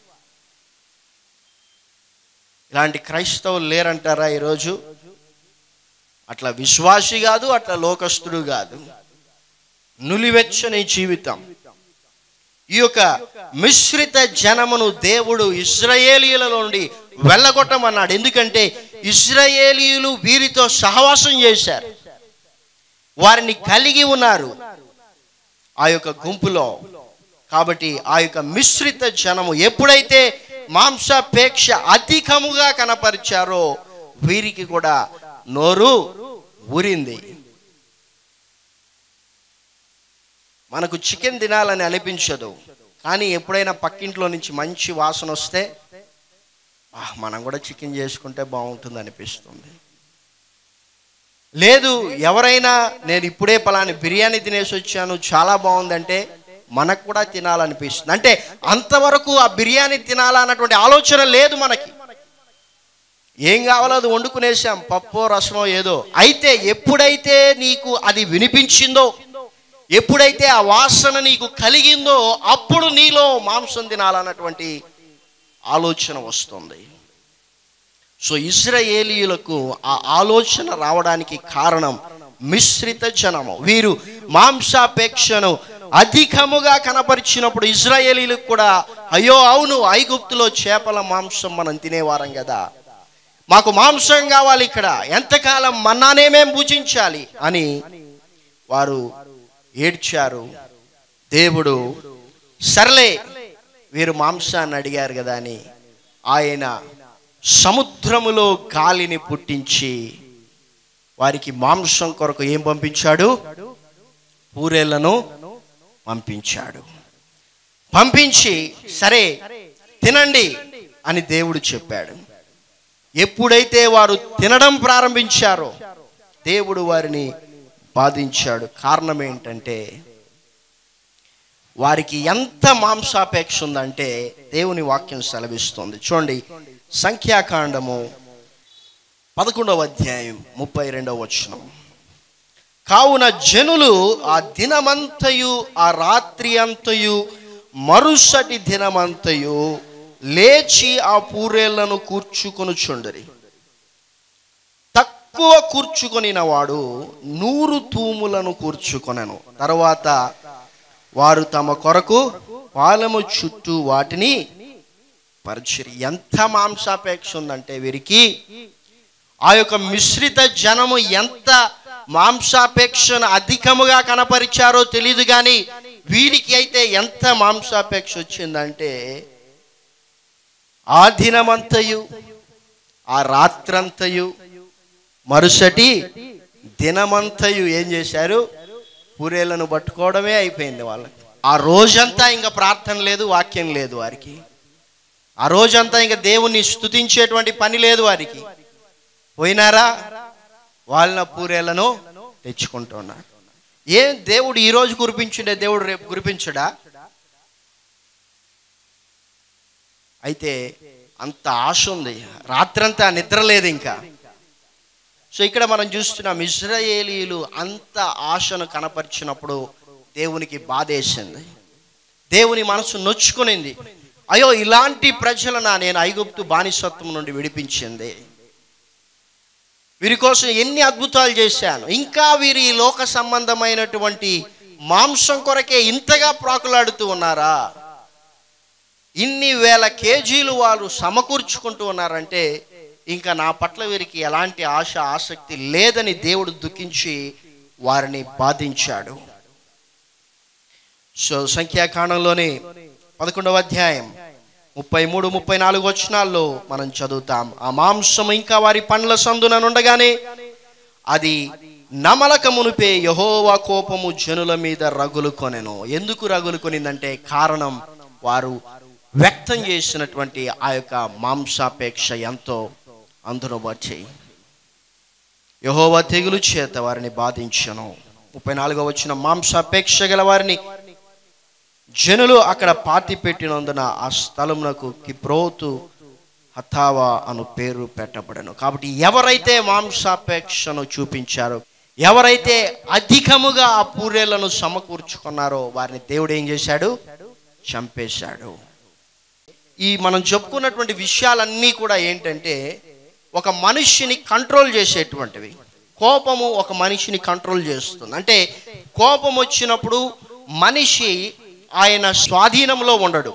ఇలాంటి క్రైస్తవులు లేరంటారా ఈరోజు అట్లా విశ్వాసి కాదు అట్లా లోకస్తుడు కాదు నులివెచ్చని జీవితం ఈ యొక్క మిశ్రిత జనమును దేవుడు ఇస్రాయేలీల నుండి వెళ్ళగొట్టమన్నాడు ఎందుకంటే ఇస్రాయేలీయులు వీరితో సహవాసం చేశారు వారిని కలిగి ఉన్నారు ఆ యొక్క గుంపులో కాబట్టి ఆ యొక్క మిశ్రిత జనము ఎప్పుడైతే మాంసాపేక్ష అధికముగా కనపరిచారో వీరికి కూడా నోరు ఊరింది మనకు చికెన్ తినాలని అనిపించదు కానీ ఎప్పుడైనా పక్కింట్లో నుంచి మంచి వాసన వస్తే "ఆ, మనం కూడా చికెన్ చేసుకుంటే బాగుంటుంది అనిపిస్తుంది లేదు ఎవరైనా నేను ఇప్పుడే పలాని బిర్యానీ తినేసి వచ్చాను చాలా బాగుందంటే మనకు కూడా తినాలనిపిస్తుంది అంటే అంతవరకు ఆ బిర్యానీ తినాలన్నటువంటి ఆలోచన లేదు మనకి ఏం కావాలో అది వండుకునేసాం పప్పో రసమో ఏదో అయితే ఎప్పుడైతే నీకు అది వినిపించిందో ఎప్పుడైతే ఆ వాసన నీకు కలిగిందో అప్పుడు నీలో మాంసం తినాలన్నటువంటి ఆలోచన వస్తుంది సో ఇజ్రాయేలీయులకు ఆ ఆలోచన రావడానికి కారణం మిశ్రిత జనము వీరు మాంసాపేక్షను అధికముగా కనపరిచినప్పుడు ఇజ్రాయేలీలకు కూడా అయ్యో అవును ఐగుప్తులో చేపల మాంసం మనం తినేవారం కదా మాకు మాంసం కావాలి ఇక్కడ ఎంతకాలం మన్నానే మేము భుజించాలి అని వారు ఏడ్చారు దేవుడు సర్లే వీరు మాంసాన్ని అడిగారు కదా అని ఆయన సముద్రములో గాలిని పుట్టించి వారికి మాంసం కొరకు ఏం పంపించాడు పూరేళ్లను పంపించాడు పంపించి సరే తినండి అని దేవుడు చెప్పాడు ఎప్పుడైతే వారు తినడం ప్రారంభించారో దేవుడు వారిని బాధించాడు కారణం ఏంటంటే వారికి ఎంత మాంసాపేక్ష ఉందంటే దేవుని వాక్యం సెలవిస్తుంది చూడండి సంఖ్యాకాండము పదకొండవ అధ్యాయం ముప్పై రెండవ వచనం కావున జనులు ఆ దినమంతయు ఆ రాత్రి అంతయు మరుసటి దినమంతయు లేచి ఆ పూరేళ్లను కూర్చుకొనుచుండరి తక్కువ కూర్చుకొనిన వాడు నూరు తూములను కూర్చుకొనెను తర్వాత వారు తమ కొరకు పాలము చుట్టూ వాటిని పరిచిరి ఎంత మాంసాపేక్ష ఉందంటే వీరికి ఆ యొక్క మిశ్రిత జనము ఎంత మాంసాపేక్షను అధికముగా కనపరిచారో తెలియదు కానీ వీరికి అయితే ఎంత మాంసాపేక్ష వచ్చిందంటే ఆ దినమంతయు ఆ రాత్రంతయు మరుసటి దినమంతయు ఏం చేశారు పూరేళ్లను పట్టుకోవడమే అయిపోయింది వాళ్ళకి ఆ రోజంతా ఇంకా ప్రార్థన లేదు వాక్యం లేదు వారికి ఆ రోజంతా ఇంకా దేవుణ్ణి స్తుతించేటువంటి పని లేదు వారికి పోయినారా వాళ్ళ పూరేళ్లను తెచ్చుకుంటున్నారు ఏం దేవుడు ఈ రోజు కురిపించుండే దేవుడు రేపు కురిపించడా అయితే అంత ఆశ ఉంది రాత్రంతా నిద్ర లేదు ఇంకా సో ఇక్కడ మనం చూస్తున్నాం ఇజ్రాయేలీలు అంత ఆశను కనపరిచినప్పుడు దేవునికి బాధేసింది దేవుని మనసు నొచ్చుకునింది అయ్యో ఇలాంటి ప్రజలను నేను ఐగుప్తు బానిసత్వం నుండి విడిపించింది వీరి కోసం ఎన్ని అద్భుతాలు చేశాను ఇంకా వీరి ఈ లోక సంబంధమైనటువంటి మాంసం కొరకే ఇంతగా ప్రాకులాడుతూ ఉన్నారా ఇన్ని వేల కేజీలు వారు సమకూర్చుకుంటూ ఉన్నారంటే ఇంకా నా పట్ల వీరికి ఎలాంటి ఆశ ఆసక్తి లేదని దేవుడు దుఃఖించి వారిని బాధించాడు సో సంఖ్యాకాండంలోని పదకొండవ అధ్యాయం ముప్పై మూడు ముప్పై నాలుగు వచనాల్లో మనం చదువుతాం ఆ మాంసం ఇంకా వారి పండ్ల సందున నుండగానే అది నమలక మునిపే యహోవా కోపము జనుల మీద రగులు కొనెను ఎందుకు రగులు కొనిందంటే కారణం వారు వ్యక్తం చేసినటువంటి ఆ యొక్క మాంసాపేక్ష ఎంతో అందును బట్టి యహోవా తెగులు చేత వారిని బాధించను ముప్పై నాలుగో వచ్చిన మాంసాపేక్ష గల వారిని జనులు అక్కడ పాతి పెట్టినందున ఆ స్థలమునకు కిప్రోతు హతావా అను పేరు పెట్టబడను కాబట్టి ఎవరైతే మాంసాపేక్షను చూపించారో ఎవరైతే అధికముగా ఆ పూరేలను సమకూర్చుకున్నారో వారిని దేవుడు ఏం చేశాడు చంపేశాడు ఈ మనం చెప్పుకున్నటువంటి విషయాలన్నీ కూడా ఏంటంటే ఒక మనిషిని కంట్రోల్ చేసేటువంటివి కోపము ఒక మనిషిని కంట్రోల్ చేస్తుంది అంటే కోపం వచ్చినప్పుడు మనిషి ఆయన స్వాధీనంలో ఉండడు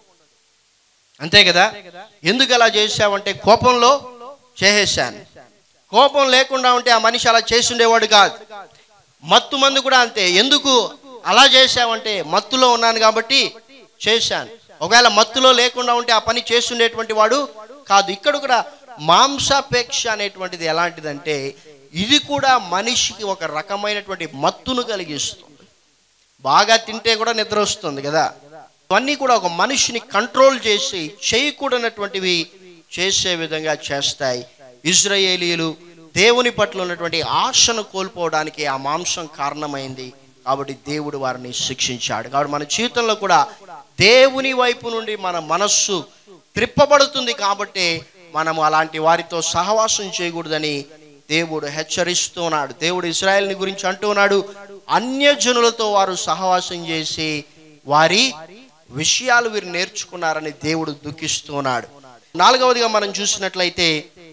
అంతే కదా ఎందుకు అలా చేశావంటే కోపంలో చేసేసాను కోపం లేకుండా ఉంటే ఆ మనిషి అలా చేసిండేవాడు కాదు మత్తు మంది కూడా అంతే ఎందుకు అలా చేశావంటే మత్తులో ఉన్నాను కాబట్టి చేశాను ఒకవేళ మత్తులో లేకుండా ఉంటే ఆ పని చేస్తుండేటువంటి వాడు కాదు ఇక్కడ కూడా మాంసాపేక్ష అనేటువంటిది ఎలాంటిదంటే ఇది కూడా మనిషికి ఒక రకమైనటువంటి మత్తును కలిగిస్తుంది బాగా తింటే కూడా నిద్ర వస్తుంది కదా ఇవన్నీ కూడా ఒక మనిషిని కంట్రోల్ చేసి చేయకూడనటువంటివి చేసే విధంగా చేస్తాయి ఇజ్రాయేలీలు దేవుని పట్ల ఉన్నటువంటి ఆశను కోల్పోవడానికి ఆ మాంసం కారణమైంది కాబట్టి దేవుడు వారిని శిక్షించాడు కాబట్టి మన జీవితంలో కూడా దేవుని వైపు నుండి మన మనస్సు త్రిప్పబడుతుంది కాబట్టి మనము అలాంటి వారితో సహవాసం చేయకూడదని దేవుడు హెచ్చరిస్తున్నాడు దేవుడు ఇస్రాయేల్ని గురించి అంటున్నాడు అన్యజనులతో వారు సహవాసం చేసి వారి విషయాలు వీరు నేర్చుకున్నారని దేవుడు దుఃఖిస్తున్నాడు నాలుగవదిగా మనం చూసినట్లయితే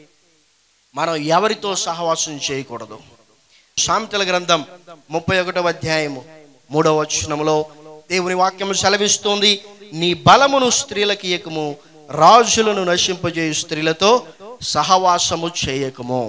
మనం ఎవరితో సహవాసం చేయకూడదు సామెతల గ్రంథం ముప్పై ఒకటవ అధ్యాయము మూడవ వచనములో దేవుని వాక్యము సెలవిస్తోంది నీ బలమును స్త్రీలకి ఇయకము రాజులను నశింపజేయు స్త్రీలతో సహవాసము చేయకము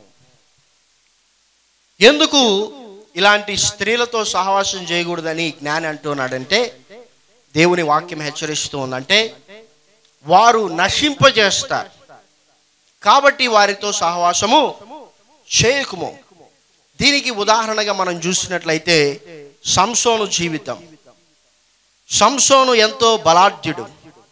ఎందుకు ఇలాంటి స్త్రీలతో సహవాసం చేయకూడదని జ్ఞాని అంటున్నాడంటే దేవుని వాక్యం హెచ్చరిస్తూ ఉందంటే వారు నశింపజేస్తారు కాబట్టి వారితో సహవాసము చేయకుము దీనికి ఉదాహరణగా మనం చూసినట్లయితే సంసోను జీవితం సంసోను ఎంతో బలాఢ్యుడు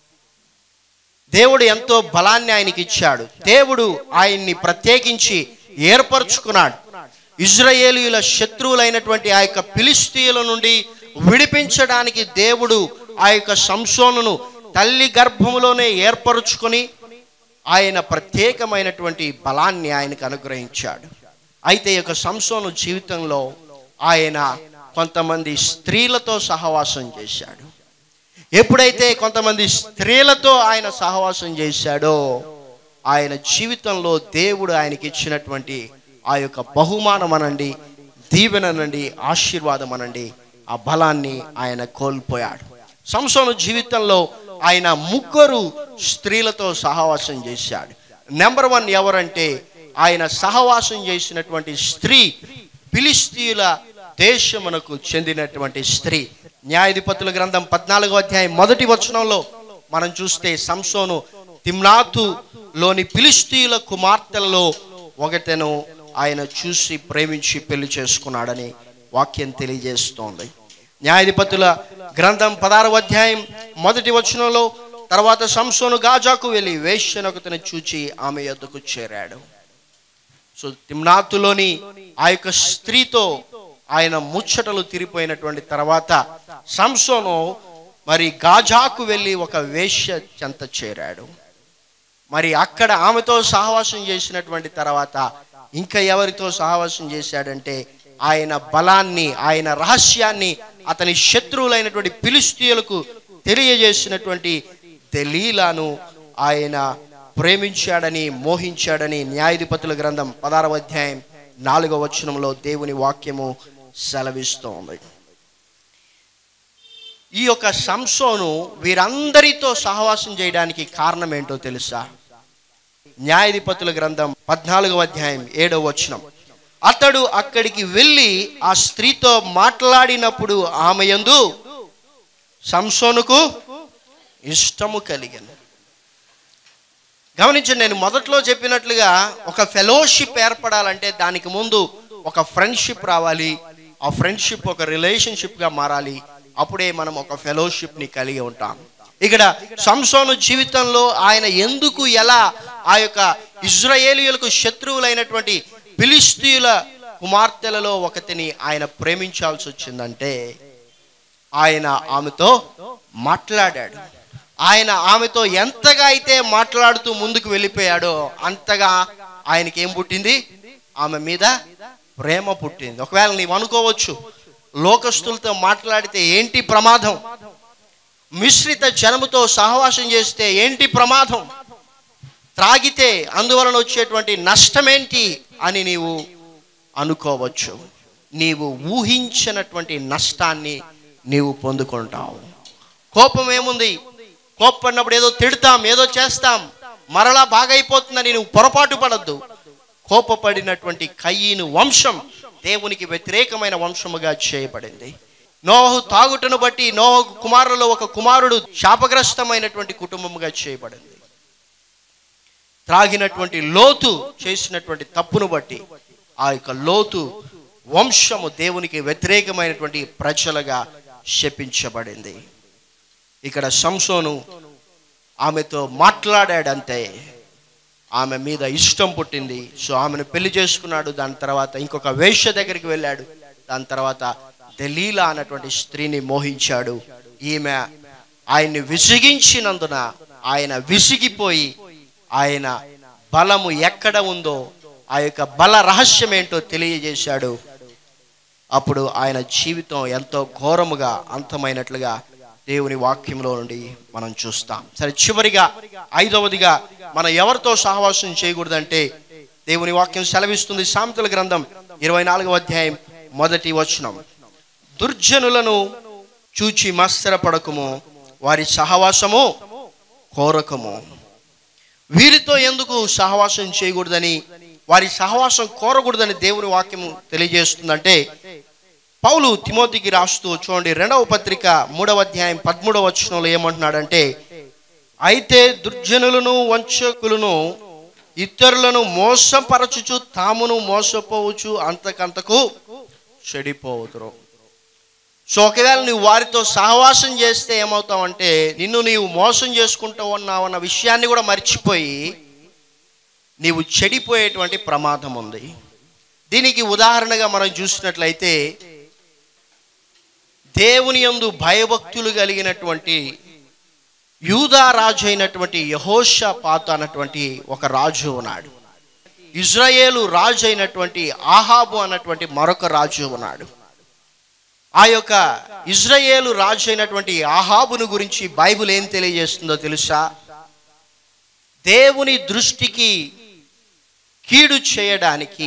దేవుడు ఎంతో బలాన్ని ఆయనకి ఇచ్చాడు దేవుడు ఆయన్ని ప్రత్యేకించి ఏర్పరచుకున్నాడు ఇజ్రాయేలీయుల శత్రువులైనటువంటి ఆ యొక్క ఫిలిస్తీయుల నుండి విడిపించడానికి దేవుడు ఆ యొక్క సంసోనును తల్లి గర్భములోనే ఏర్పరచుకొని ఆయన ప్రత్యేకమైనటువంటి బలాన్ని ఆయనకు అనుగ్రహించాడు అయితే ఈ యొక్క సంసోను జీవితంలో ఆయన కొంతమంది స్త్రీలతో సహవాసం చేశాడు ఎప్పుడైతే కొంతమంది స్త్రీలతో ఆయన సహవాసం చేశాడో ఆయన జీవితంలో దేవుడు ఆయనకి ఇచ్చినటువంటి ఆ యొక్క బహుమానం అనండి దీవెన అనండి ఆశీర్వాదం అనండి ఆ బలాన్ని ఆయన కోల్పోయాడు సంసోను జీవితంలో ఆయన ముగ్గురు స్త్రీలతో సహవాసం చేశాడు నెంబర్ వన్ ఎవరంటే ఆయన సహవాసం చేసినటువంటి స్త్రీ ఫిలిస్తీయుల దేశమునకు చెందినటువంటి స్త్రీ న్యాయాధిపతుల గ్రంథం పద్నాలుగో అధ్యాయం మొదటి వచనంలో మనం చూస్తే సంసోను తిమ్నాతులోని ఫిలిస్తీయుల కుమార్తెలలో ఒకటెను ఆయన చూసి ప్రేమించి పెళ్లి చేసుకున్నాడని వాక్యం తెలియజేస్తోంది న్యాయాధిపతుల గ్రంథం పదారవ అధ్యాయం మొదటి వచనంలో తర్వాత సంసోను గాజాకు వెళ్ళి వేశ్యనొకతను చూచి ఆమె యొద్దకు చేరాడు సో తిమ్నాతులోని ఆ యొక్క స్త్రీతో ఆయన ముచ్చటలు తిరిగిపోయినటువంటి తర్వాత సంసోను మరి గాజాకు వెళ్ళి ఒక వేశ్య చెంత చేరాడు మరి అక్కడ ఆమెతో సహవాసం చేసినటువంటి తర్వాత ఇంకా ఎవరితో సహవాసం చేశాడంటే ఆయన బలాన్ని ఆయన రహస్యాన్ని అతని శత్రువులైనటువంటి పిలిస్తీయులకు తెలియజేసినటువంటి దలీలాను ఆయన ప్రేమించాడని మోహించాడని న్యాయాధిపతుల గ్రంథం పదారవ అధ్యాయం నాలుగవ వచనంలో దేవుని వాక్యము సెలవిస్తోంది ఈ యొక్క సంసోను వీరందరితో సహవాసం చేయడానికి కారణం ఏంటో తెలుసా న్యాయాధిపతుల గ్రంథం పద్నాలుగవ అధ్యాయం ఏడవ వచనం అతడు అక్కడికి వెళ్ళి ఆ స్త్రీతో మాట్లాడినప్పుడు ఆమె యందు సంసోనుకు ఇష్టము కలిగను గమనించండి నేను మొదట్లో చెప్పినట్లుగా ఒక ఫెలోషిప్ ఏర్పడాలంటే దానికి ముందు ఒక ఫ్రెండ్షిప్ రావాలి ఆ ఫ్రెండ్షిప్ ఒక రిలేషన్షిప్గా మారాలి అప్పుడే మనం ఒక ఫెలోషిప్ని కలిగి ఉంటాం ఇక్కడ సంసోను జీవితంలో ఆయన ఎందుకు ఎలా ఆ యొక్క ఇజ్రాయేలీయులకు శత్రువులైనటువంటి ఫిలిస్తీయుల కుమార్తెలలో ఒకతిని ఆయన ప్రేమించాల్సి వచ్చిందంటే ఆయన ఆమెతో మాట్లాడాడు ఆయన ఆమెతో ఎంతగా అయితే మాట్లాడుతూ ముందుకు వెళ్ళిపోయాడో అంతగా ఆయనకి ఏం పుట్టింది ఆమె మీద ప్రేమ పుట్టింది ఒకవేళ నీవు అనుకోవచ్చు లోకస్తులతో మాట్లాడితే ఏంటి ప్రమాదం మిశ్రిత జనముతో సహవాసం చేస్తే ఏంటి ప్రమాదం త్రాగితే అందువలన వచ్చేటువంటి నష్టమేంటి అని నీవు అనుకోవచ్చు నీవు ఊహించినటువంటి నష్టాన్ని నీవు పొందుకుంటావు కోపం ఏముంది కోప్పడినప్పుడు ఏదో తిడతాం ఏదో చేస్తాం మరలా బాగైపోతుందని నువ్వు పొరపాటు పడద్దు కోపపడినటువంటి కయ్యను వంశం దేవునికి వ్యతిరేకమైన వంశముగా చేయబడింది నోహు తాగుటను బట్టి నోహు కుమారులలో ఒక కుమారుడు శాపగ్రస్తమైనటువంటి కుటుంబముగా చేయబడింది త్రాగినటువంటి లోతు చేసినటువంటి తప్పును బట్టి ఆ యొక్క లోతు వంశము దేవునికి వ్యతిరేకమైనటువంటి ప్రజలుగా శపించబడింది ఇక్కడ సంసోను ఆమెతో మాట్లాడాడంతే ఆమె మీద ఇష్టం పుట్టింది సో ఆమెను పెళ్లి చేసుకున్నాడు దాని తర్వాత ఇంకొక వేష్య దగ్గరికి వెళ్ళాడు దాని తర్వాత దలీలా అన్నటువంటి స్త్రీని మోహించాడు ఈమె ఆయన్ని విసిగించినందున ఆయన విసిగిపోయి ఆయన బలము ఎక్కడ ఉందో ఆ యొక్క బల రహస్యం ఏంటో తెలియజేశాడు అప్పుడు ఆయన జీవితం ఎంతో ఘోరముగా అంతమైనట్లుగా దేవుని వాక్యంలో నుండి మనం చూస్తాం సరే చివరిగా ఐదవదిగా మనం ఎవరితో సహవాసం చేయకూడదంటే దేవుని వాక్యం సెలవిస్తుంది సామెతల గ్రంథం ఇరవై నాలుగవ అధ్యాయం మొదటి వచనం దుర్జనులను చూచి మత్సరపడకము వారి సహవాసము కోరకము వీరితో ఎందుకు సహవాసం చేయకూడదని వారి సహవాసం కోరకూడదని దేవుని వాక్యం తెలియజేస్తుందంటే పౌలు తిమోతికి రాస్తూ చూడండి రెండవ పత్రిక మూడవ అధ్యాయం పదమూడవ వచనంలో ఏమంటున్నాడంటే అయితే దుర్జనులను వంచకులను ఇతరులను మోసపరచుచు తామును మోసపోవచ్చు అంతకంతకు చెడిపోవుతురు సో ఒకవేళ నువ్వు వారితో సహవాసం చేస్తే ఏమవుతావంటే నిన్ను నీవు మోసం చేసుకుంటూ ఉన్నావు అన్న విషయాన్ని కూడా మర్చిపోయి నీవు చెడిపోయేటువంటి ప్రమాదం ఉంది దీనికి ఉదాహరణగా మనం చూసినట్లయితే దేవుని యందు భయభక్తులు కలిగినటువంటి యూదా రాజు అయినటువంటి యహోషా పాత అన్నటువంటి ఒక రాజు ఉన్నాడు ఇజ్రాయేలు రాజు అయినటువంటి ఆహాబు అన్నటువంటి మరొక రాజు ఉన్నాడు ఆ యొక్క ఇజ్రాయేలు రాజు అయినటువంటి ఆహాబును గురించి బైబిల్ ఏం తెలియజేస్తుందో తెలుసా దేవుని దృష్టికి కీడు చేయడానికి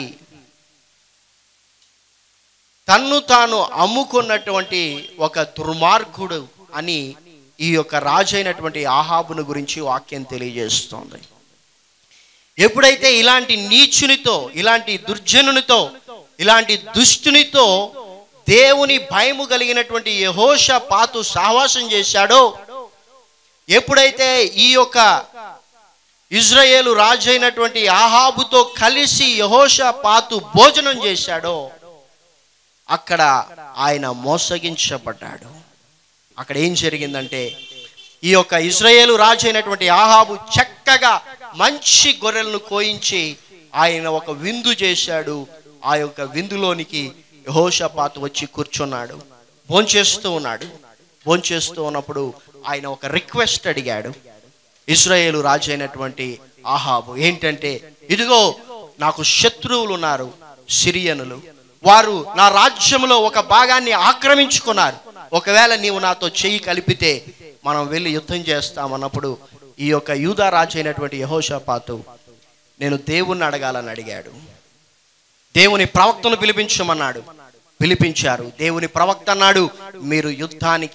తన్ను తాను అమ్ముకున్నటువంటి ఒక దుర్మార్గుడు అని ఈ యొక్క రాజు అయినటువంటి ఆహాబును గురించి వాక్యం తెలియజేస్తోంది ఎప్పుడైతే ఇలాంటి నీచునితో ఇలాంటి దుర్జనునితో ఇలాంటి దుష్టునితో దేవుని భయము కలిగినటువంటి యహోష పాతు సహవాసం చేశాడో ఎప్పుడైతే ఈ యొక్క ఇజ్రాయేలు రాజు అయినటువంటి ఆహాబుతో కలిసి యహోష పాతు భోజనం చేశాడో అక్కడ ఆయన మోసగించబడ్డాడు అక్కడ ఏం జరిగిందంటే ఈ యొక్క ఇజ్రాయేలు రాజు అయినటువంటి ఆహాబు చక్కగా మంచి గొర్రెలను కోయించి ఆయన ఒక విందు చేశాడు ఆ యొక్క విందులోనికి యహోషపాతు వచ్చి కూర్చున్నాడు భోంచేస్తూ ఉన్నాడు భోంచేస్తూ ఉన్నప్పుడు ఆయన ఒక రిక్వెస్ట్ అడిగాడు ఇజ్రాయేలు రాజు అయినటువంటి ఆహాబు ఏంటంటే ఇదిగో నాకు శత్రువులు ఉన్నారు సిరియనులు వారు నా రాజ్యంలో ఒక భాగాన్ని ఆక్రమించుకున్నారు ఒకవేళ నీవు నాతో చెయ్యి కలిపితే మనం వెళ్ళి యుద్ధం చేస్తామన్నప్పుడు ఈ యొక్క యూదా రాజు అయినటువంటి యహోషపాతు నేను దేవుణ్ణి అడగాలని అడిగాడు దేవుని ప్రవక్తను పిలిపించమన్నాడు పిలిపించారు దేవుని ప్రవక్త అన్నాడు మీరు యుద్ధానికి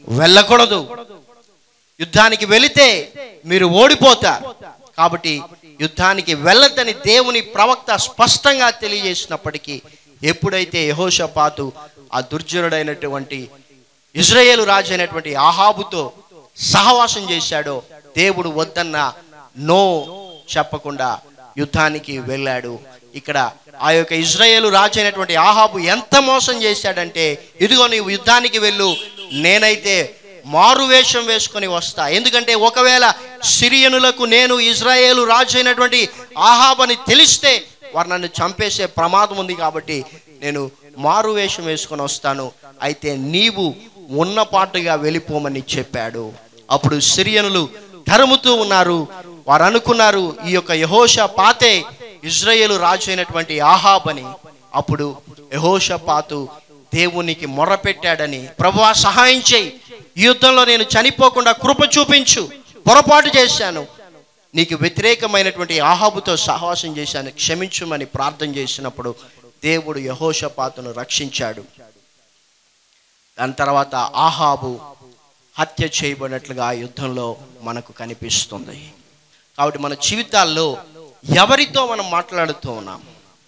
వెళ్ళకూడదు యుద్ధానికి వెళితే మీరు ఓడిపోతారు కాబట్టి యుద్ధానికి వెళ్ళొద్దని దేవుని ప్రవక్త స్పష్టంగా తెలియజేసినప్పటికీ ఎప్పుడైతే యహోషపాతు ఆ దుర్జనుడైనటువంటి ఇజ్రాయేలు రాజు అయినటువంటి ఆహాబుతో సహవాసం చేశాడో దేవుడు వద్దన్న నో చెప్పకుండా యుద్ధానికి వెళ్ళాడు ఇక్కడ ఆ యొక్క ఇజ్రాయేలు రాజు అయినటువంటి ఆహాబు ఎంత మోసం చేశాడంటే ఇదిగో నీవు యుద్ధానికి వెళ్ళు నేనైతే మారు వేషం వేసుకొని వస్తా ఎందుకంటే ఒకవేళ సిరియనులకు నేను ఇజ్రాయేలు రాజు అయినటువంటి ఆహాబని తెలిస్తే వారు నన్ను చంపేసే ప్రమాదం ఉంది కాబట్టి నేను మారు వేషం వేసుకొని వస్తాను అయితే నీవు ఉన్నపాటుగా వెళ్ళిపోమని చెప్పాడు అప్పుడు సిరియనులు తరుముతూ ఉన్నారు వారు అనుకున్నారు ఈ యొక్క యహోష పాతే ఇజ్రాయేలు రాజు అయినటువంటి ఆహాబ్ అని అప్పుడు యహోష పాతు దేవునికి మొర్రపెట్టాడని ప్రభువా సహాయం చేయి ఈ యుద్ధంలో నేను చనిపోకుండా కృప చూపించు పొరపాటు చేశాను నీకు వ్యతిరేకమైనటువంటి ఆహాబుతో సహవాసం చేశాను క్షమించుమని ప్రార్థన చేసినప్పుడు దేవుడు యహోషపాతును రక్షించాడు దాని తర్వాత ఆహాబు హత్య చేయబడినట్లుగా ఆ యుద్ధంలో మనకు కనిపిస్తుంది కాబట్టి మన జీవితాల్లో ఎవరితో మనం మాట్లాడుతూ ఉన్నాం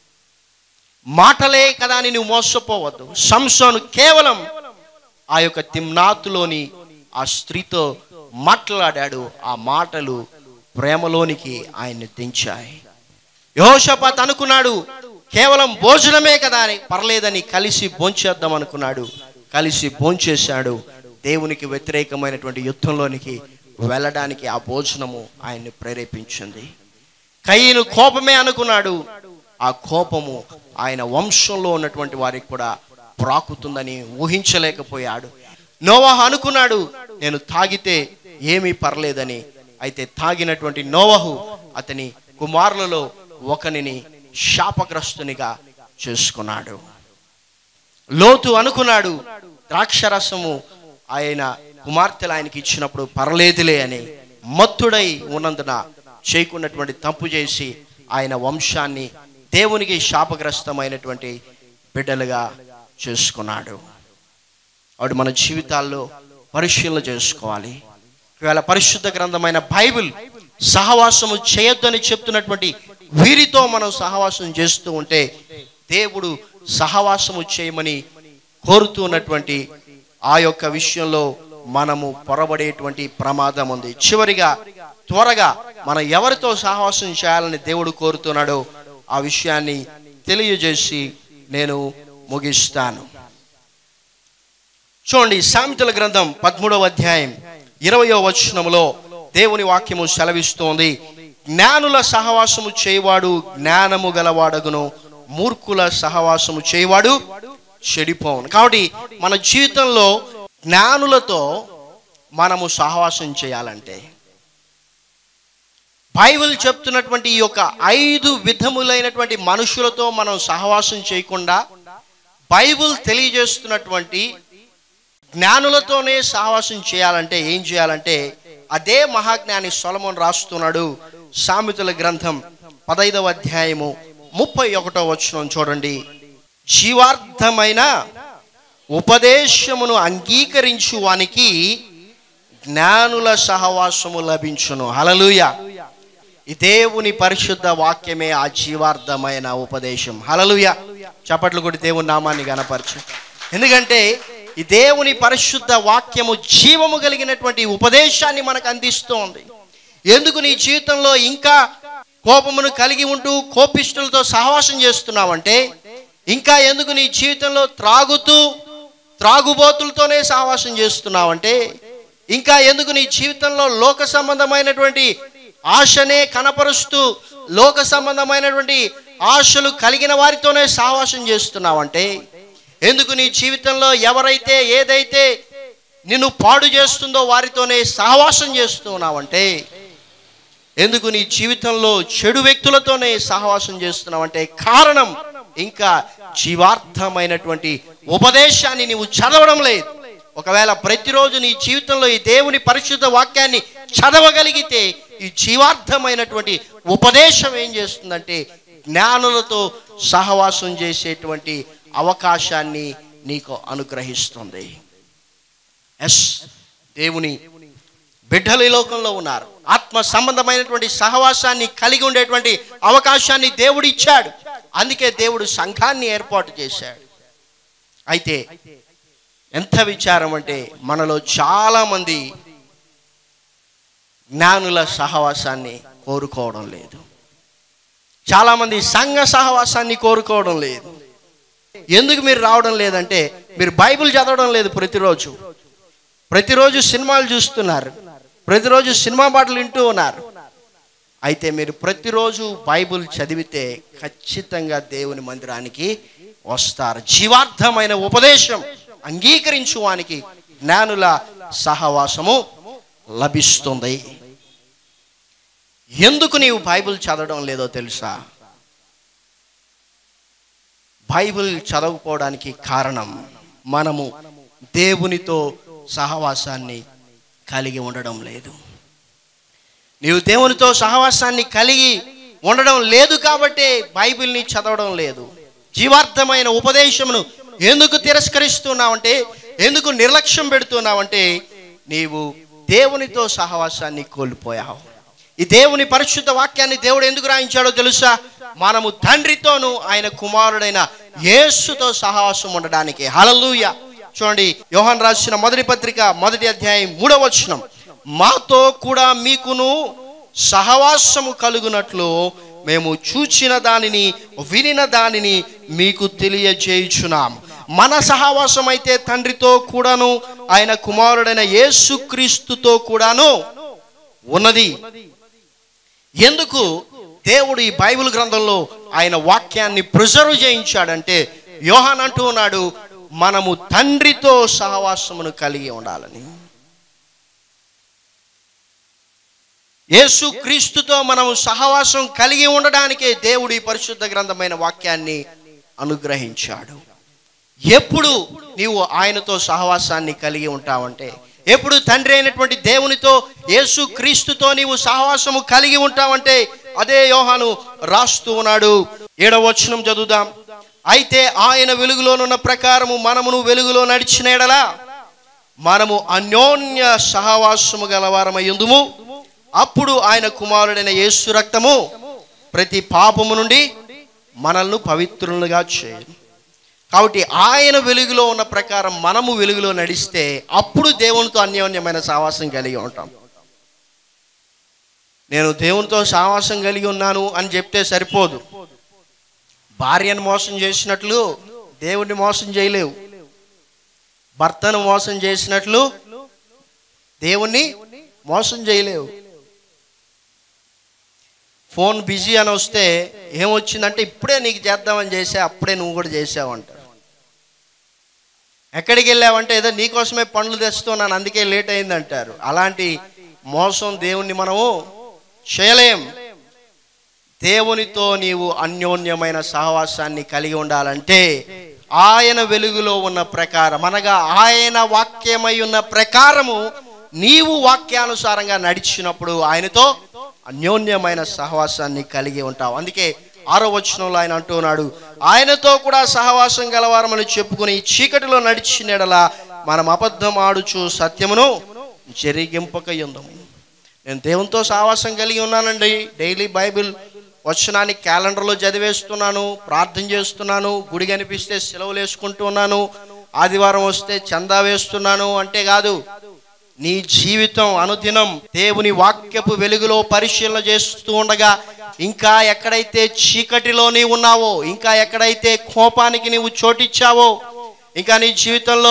మాటలే కదా అని నువ్వు మోసపోవద్దు సంసోను కేవలం ఆ యొక్క తిమ్నాతులోని ఆ స్త్రీతో మాట్లాడాడు ఆ మాటలు ప్రేమలోనికి ఆయన్ని దించాయి యహోషపాత్ అనుకున్నాడు కేవలం భోజనమే కదా అని పర్లేదని కలిసి భోంచేద్దాం అనుకున్నాడు కలిసి భోంచేశాడు దేవునికి వ్యతిరేకమైనటువంటి యుద్ధంలోనికి వెళ్ళడానికి ఆ భోజనము ఆయన్ని ప్రేరేపించింది కయ్యను కోపమే అనుకున్నాడు ఆ కోపము ఆయన వంశంలో ఉన్నటువంటి వారికి కూడా ప్రాకుతుందని ఊహించలేకపోయాడు నోవాహు అనుకున్నాడు నేను తాగితే ఏమీ పర్లేదని అయితే తాగినటువంటి నోవహు అతని కుమారులలో ఒకనిని శాపగ్రస్తునిగా చేసుకున్నాడు లోతు అనుకున్నాడు ద్రాక్షరసము ఆయన కుమార్తెలు ఆయనకి ఇచ్చినప్పుడు పర్లేదులే అని మత్తుడై ఉన్నందున చేయకున్నటువంటి తప్పు చేసి ఆయన వంశాన్ని దేవునికి శాపగ్రస్తమైనటువంటి బిడ్డలుగా చేసుకున్నాడు వాడు మన జీవితాల్లో పరిశీలన చేసుకోవాలి ఒకవేళ పరిశుద్ధ గ్రంథమైన బైబిల్ సహవాసము చేయొద్దని చెప్తున్నటువంటి వీరితో మనం సహవాసం చేస్తూ ఉంటే దేవుడు సహవాసము చేయమని కోరుతున్నటువంటి ఆ యొక్క విషయంలో మనము పొరబడేటువంటి ప్రమాదం ఉంది చివరిగా త్వరగా మనం ఎవరితో సహవాసం చేయాలని దేవుడు కోరుతున్నాడో ఆ విషయాన్ని తెలియజేసి నేను ముగిస్తాను చూడండి సామెతల గ్రంథం పదమూడవ అధ్యాయం ఇరవయో వచనములో దేవుని వాక్యము సెలవిస్తోంది జ్ఞానుల సహవాసము చేయవాడు జ్ఞానము గలవాడగును మూర్ఖుల సహవాసము చేయవాడు చెడిపోవును కాబట్టి మన జీవితంలో జ్ఞానులతో మనము సహవాసం చేయాలంటే బైబిల్ చెప్తున్నటువంటి ఈ యొక్క ఐదు విధములైనటువంటి మనుషులతో మనం సహవాసం చేయకుండా బైబిల్ తెలియజేస్తున్నటువంటి జ్ఞానులతోనే సహవాసం చేయాలంటే ఏం చేయాలంటే అదే మహాజ్ఞాని సొలమోన్ రాస్తున్నాడు సామెతల గ్రంథం పదైదవ అధ్యాయము ముప్పై ఒకటో వచనం చూడండి జీవార్థమైన ఉపదేశమును అంగీకరించు వానికి జ్ఞానుల సహవాసము లభించును హలలుయ ఈ దేవుని పరిశుద్ధ వాక్యమే ఆ జీవార్థమైన ఉపదేశం హలలుయ చప్పట్లు కొట్టి దేవుని నామాన్ని గనపరచు ఎందుకంటే ఈ దేవుని పరిశుద్ధ వాక్యము జీవము కలిగినటువంటి ఉపదేశాన్ని మనకు అందిస్తోంది ఎందుకు నీ జీవితంలో ఇంకా కోపమును కలిగి ఉంటూ కోపిష్టులతో సహవాసం చేస్తున్నావంటే ఇంకా ఎందుకు నీ జీవితంలో త్రాగుతూ త్రాగుబోతులతోనే సహవాసం చేస్తున్నావంటే ఇంకా ఎందుకు నీ జీవితంలో లోక సంబంధమైనటువంటి ఆశనే కనపరుస్తూ లోక సంబంధమైనటువంటి ఆశలు కలిగిన వారితోనే సహవాసం చేస్తున్నావంటే ఎందుకు నీ జీవితంలో ఎవరైతే ఏదైతే నిన్ను పాడు చేస్తుందో వారితోనే సహవాసం చేస్తున్నావంటే ఎందుకు నీ జీవితంలో చెడు వ్యక్తులతోనే సహవాసం చేస్తున్నావంటే కారణం ఇంకా జీవార్థమైనటువంటి ఉపదేశాన్ని నీవు చదవడం లేదు ఒకవేళ ప్రతిరోజు నీ జీవితంలో ఈ దేవుని పరిశుద్ధ వాక్యాన్ని చదవగలిగితే ఈ జీవార్థమైనటువంటి ఉపదేశం ఏం చేస్తుందంటే జ్ఞానులతో సహవాసం చేసేటువంటి అవకాశాన్ని నీకు అనుగ్రహిస్తుంది ఎస్ దేవుని బిడ్డలు ఈ లోకంలో ఉన్నారు ఆత్మ సంబంధమైనటువంటి సహవాసాన్ని కలిగి ఉండేటువంటి అవకాశాన్ని దేవుడు ఇచ్చాడు అందుకే దేవుడు సంఘాన్ని ఏర్పాటు చేశాడు అయితే ఎంత విచారం అంటే మనలో చాలా మంది జ్ఞానుల సహవాసాన్ని కోరుకోవడం లేదు చాలామంది సంఘ సహవాసాన్ని కోరుకోవడం లేదు ఎందుకు మీరు రావడం లేదంటే మీరు బైబిల్ చదవడం లేదు ప్రతిరోజు ప్రతిరోజు సినిమాలు చూస్తున్నారు ప్రతిరోజు సినిమా పాటలు వింటూ ఉన్నారు అయితే మీరు ప్రతిరోజు బైబిల్ చదివితే ఖచ్చితంగా దేవుని మందిరానికి వస్తారు జీవార్థమైన ఉపదేశం అంగీకరించువానికి జ్ఞానుల సహవాసము లభిస్తుంది ఎందుకు నీవు బైబిల్ చదవడం లేదో తెలుసా బైబిల్ చదవకపోవడానికి కారణం మనము దేవునితో సహవాసాన్ని కలిగి ఉండడం లేదు నీవు దేవునితో సహవాసాన్ని కలిగి ఉండడం లేదు కాబట్టి బైబిల్ని చదవడం లేదు జీవార్థమైన ఉపదేశమును ఎందుకు తిరస్కరిస్తున్నావంటే ఎందుకు నిర్లక్ష్యం పెడుతున్నావంటే నీవు దేవునితో సహవాసాన్ని కోల్పోయావు ఈ దేవుని పరిశుద్ధ వాక్యాన్ని దేవుడు ఎందుకు రాయించాడో తెలుసా మనము తండ్రితోనూ ఆయన కుమారుడైన యేసుతో సహవాసం ఉండడానికి హలలుయ చూడండి యోహాన్ రాసిన మొదటి పత్రిక మొదటి అధ్యాయం మూడవ వచనం మాతో కూడా మీకును సహవాసము కలుగునట్లు మేము చూచిన దానిని వినిన దానిని మీకు తెలియజేయుచున్నాం మన సహవాసం అయితే తండ్రితో కూడాను ఆయన కుమారుడైన యేసుక్రీస్తుతో కూడాను ఉన్నది ఎందుకు దేవుడు ఈ బైబిల్ గ్రంథంలో ఆయన వాక్యాన్ని ప్రిజర్వ్ చేయించాడంటే యోహాన్ అంటూ ఉన్నాడు మనము తండ్రితో సహవాసమును కలిగి ఉండాలని యేసు క్రీస్తుతో మనము సహవాసం కలిగి ఉండడానికే దేవుడు ఈ పరిశుద్ధ గ్రంథమైన వాక్యాన్ని అనుగ్రహించాడు ఎప్పుడు నీవు ఆయనతో సహవాసాన్ని కలిగి ఉంటావంటే ఎప్పుడు తండ్రి అయినటువంటి దేవునితో యేసు క్రీస్తుతో నీవు సహవాసము కలిగి ఉంటావంటే అదే యోహాను రాస్తూ ఉన్నాడు ఏడవ వచనం చదువుదాం అయితే ఆయన వెలుగులోనున్న ప్రకారము మనమును వెలుగులో నడిచిన ఎడలా మనము అన్యోన్య సహవాసము గలవారమయ్యుందుము అప్పుడు ఆయన కుమారుడైన యేసు రక్తము ప్రతి పాపము నుండి మనల్ని పవిత్రులుగా చేయను కాబట్టి ఆయన వెలుగులో ఉన్న ప్రకారం మనము వెలుగులో నడిస్తే అప్పుడు దేవునితో అన్యోన్యమైన సావాసం కలిగి ఉంటాం నేను దేవునితో సావాసం కలిగి ఉన్నాను అని చెప్తే సరిపోదు భార్యను మోసం చేసినట్లు దేవుడిని మోసం చేయలేవు భర్తను మోసం చేసినట్లు దేవుణ్ణి మోసం చేయలేవు ఫోన్ బిజీ అని వస్తే ఏమొచ్చిందంటే ఇప్పుడే నీకు చేద్దామని చేసా అప్పుడే నువ్వు కూడా చేసావు అంటారు ఎక్కడికి వెళ్ళావంటే ఏదో నీకోసమే పండ్లు తెస్తున్నాను అందుకే లేట్ అయింది అంటారు అలాంటి మోసం దేవుణ్ణి మనము చేయలేం దేవునితో నీవు అన్యోన్యమైన సహవాసాన్ని కలిగి ఉండాలంటే ఆయన వెలుగులో ఉన్న ప్రకారం అనగా ఆయన వాక్యమై ఉన్న ప్రకారము నీవు వాక్యానుసారంగా నడిచినప్పుడు ఆయనతో అన్యోన్యమైన సహవాసాన్ని కలిగి ఉంటావు అందుకే ఆరో వచనంలో ఆయన అంటున్నాడు ఆయనతో కూడా సహవాసం గలవారమని చెప్పుకుని ఈ చీకటిలో నడిచిన ఎడల మనం అబద్ధం ఆడుచు సత్యమును జరిగింపక ఉందము నేను దేవునితో సహవాసం కలిగి ఉన్నానండి డైలీ బైబిల్ వచనాన్ని క్యాలెండర్లో చదివేస్తున్నాను ప్రార్థన చేస్తున్నాను గుడి కనిపిస్తే సెలవులు వేసుకుంటూ ఉన్నాను ఆదివారం వస్తే చందా వేస్తున్నాను అంటే కాదు నీ జీవితం అనుదినం దేవుని వాక్యపు వెలుగులో పరిశీలన చేస్తూ ఉండగా ఇంకా ఎక్కడైతే చీకటిలో నీవు ఉన్నావో ఇంకా ఎక్కడైతే కోపానికి నీవు చోటిచ్చావో ఇంకా నీ జీవితంలో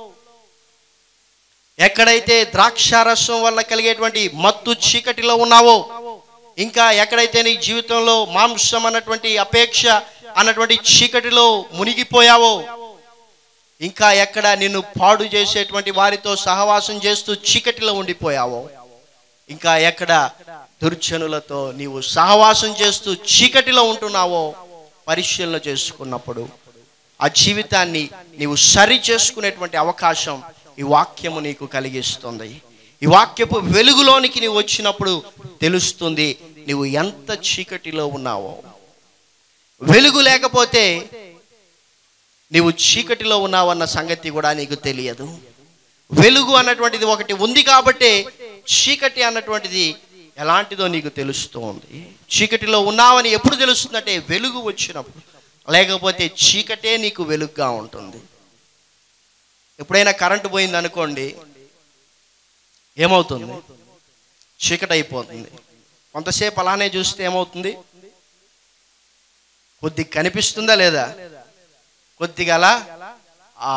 ఎక్కడైతే ద్రాక్షారసం వల్ల కలిగేటువంటి మత్తు చీకటిలో ఉన్నావో ఇంకా ఎక్కడైతే నీ జీవితంలో మాంసం అన్నటువంటి అపేక్ష అన్నటువంటి చీకటిలో మునిగిపోయావో ఇంకా ఎక్కడ నిన్ను పాడు చేసేటువంటి వారితో సహవాసం చేస్తూ చీకటిలో ఉండిపోయావో ఇంకా ఎక్కడ దుర్జనులతో నీవు సహవాసం చేస్తూ చీకటిలో ఉంటున్నావో పరిశీలన చేసుకున్నప్పుడు ఆ జీవితాన్ని నీవు సరి చేసుకునేటువంటి అవకాశం ఈ వాక్యము నీకు కలిగిస్తుంది ఈ వాక్యపు వెలుగులోనికి నీవు వచ్చినప్పుడు తెలుస్తుంది నీవు ఎంత చీకటిలో ఉన్నావో వెలుగు లేకపోతే నీవు చీకటిలో ఉన్నావన్న సంగతి కూడా నీకు తెలియదు వెలుగు అన్నటువంటిది ఒకటి ఉంది కాబట్టి చీకటి అన్నటువంటిది ఎలాంటిదో నీకు తెలుస్తూ ఉంది చీకటిలో ఉన్నావని ఎప్పుడు తెలుస్తుందంటే వెలుగు వచ్చినప్పుడు లేకపోతే చీకటే నీకు వెలుగుగా ఉంటుంది ఎప్పుడైనా కరెంటు పోయింది అనుకోండి ఏమవుతుంది చీకటి అయిపోతుంది కొంతసేపు అలానే చూస్తే ఏమవుతుంది కొద్దిగా కనిపిస్తుందా లేదా కొద్దిగా అలా ఆ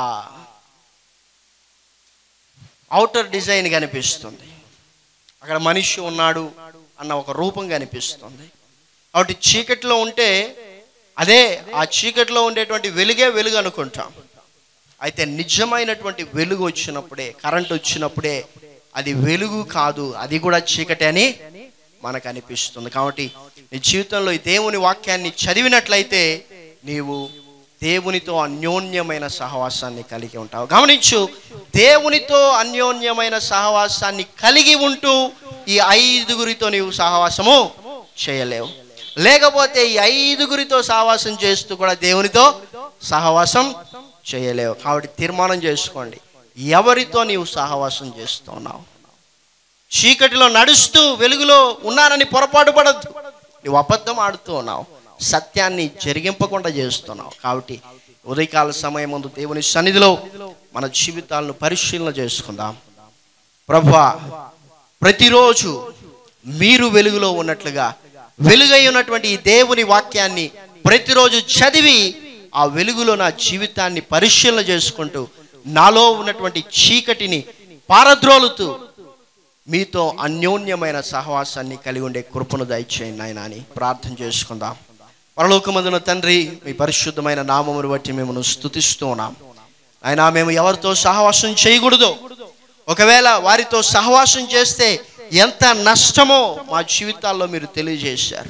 అవుటర్ డిజైన్ కనిపిస్తుంది అక్కడ మనిషి ఉన్నాడు అన్న ఒక రూపం కనిపిస్తుంది కాబట్టి చీకటిలో ఉంటే అదే ఆ చీకటిలో ఉండేటువంటి వెలుగే వెలుగు అనుకుంటాం అయితే నిజమైనటువంటి వెలుగు వచ్చినప్పుడే కరెంట్ వచ్చినప్పుడే అది వెలుగు కాదు అది కూడా చీకటి అని మనకు అనిపిస్తుంది కాబట్టి నీ జీవితంలో ఈ దేవుని వాక్యాన్ని చదివినట్లయితే నీవు దేవునితో అన్యోన్యమైన సహవాసాన్ని కలిగి ఉంటావు గమనించు దేవునితో అన్యోన్యమైన సహవాసాన్ని కలిగి ఉంటూ ఈ ఐదుగురితో నీవు సహవాసము చేయలేవు లేకపోతే ఈ ఐదుగురితో సహవాసం చేస్తూ కూడా దేవునితో సహవాసం చేయలేవు కాబట్టి తీర్మానం చేసుకోండి ఎవరితో నీవు సహవాసం చేస్తున్నావు చీకటిలో నడుస్తూ వెలుగులో ఉన్నానని పొరపాటు పడద్దు నువ్వు అబద్ధం ఆడుతూ ఉన్నావు సత్యాన్ని జరిగింపకుండా చేస్తున్నావు కాబట్టి ఉదయకాల సమయం ముందు దేవుని సన్నిధిలో మన జీవితాలను పరిశీలన చేసుకుందాం ప్రభా ప్రతిరోజు మీరు వెలుగులో ఉన్నట్లుగా వెలుగై ఉన్నటువంటి ఈ దేవుని వాక్యాన్ని ప్రతిరోజు చదివి ఆ వెలుగులో నా జీవితాన్ని పరిశీలన చేసుకుంటూ నాలో ఉన్నటువంటి చీకటిని పారద్రోలుతూ మీతో అన్యోన్యమైన సహవాసాన్ని కలిగి ఉండే కృపను దయచేయండి నాయన అని ప్రార్థన చేసుకుందాం పరలోకమందున తండ్రి మీ పరిశుద్ధమైన నామమును బట్టి మేము స్థుతిస్తూ ఉన్నాం ఆయన మేము ఎవరితో సహవాసం చేయకూడదు ఒకవేళ వారితో సహవాసం చేస్తే ఎంత నష్టమో మా జీవితాల్లో మీరు తెలియజేశారు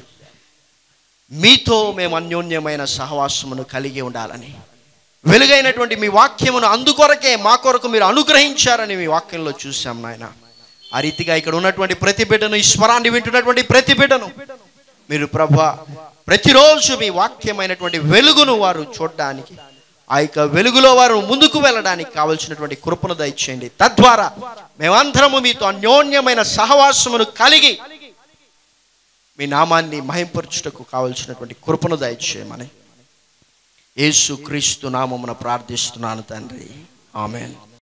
మీతో మేము అన్యోన్యమైన సహవాసమును కలిగి ఉండాలని వెలుగైనటువంటి మీ వాక్యమును అందుకొరకే మా కొరకు మీరు అనుగ్రహించారని మీ వాక్యంలో చూసాం నాయన ఆ రీతిగా ఇక్కడ ఉన్నటువంటి ప్రతి బిడ్డను ఈ స్వరాన్ని వింటున్నటువంటి ప్రతి బిడ్డను మీరు ప్రభ ప్రతిరోజు మీ వాక్యమైనటువంటి వెలుగును వారు చూడడానికి ఆ యొక్క వెలుగులో వారు ముందుకు వెళ్ళడానికి కావలసినటువంటి కృపను దయచేయండి తద్వారా మేమందరము మీతో అన్యోన్యమైన సహవాసమును కలిగి మీ నామాన్ని మహింపరచుటకు కావలసినటువంటి కృపను దయచేయమని యేసు క్రీస్తు నామమున ప్రార్థిస్తున్నాను తండ్రి ఆమెన్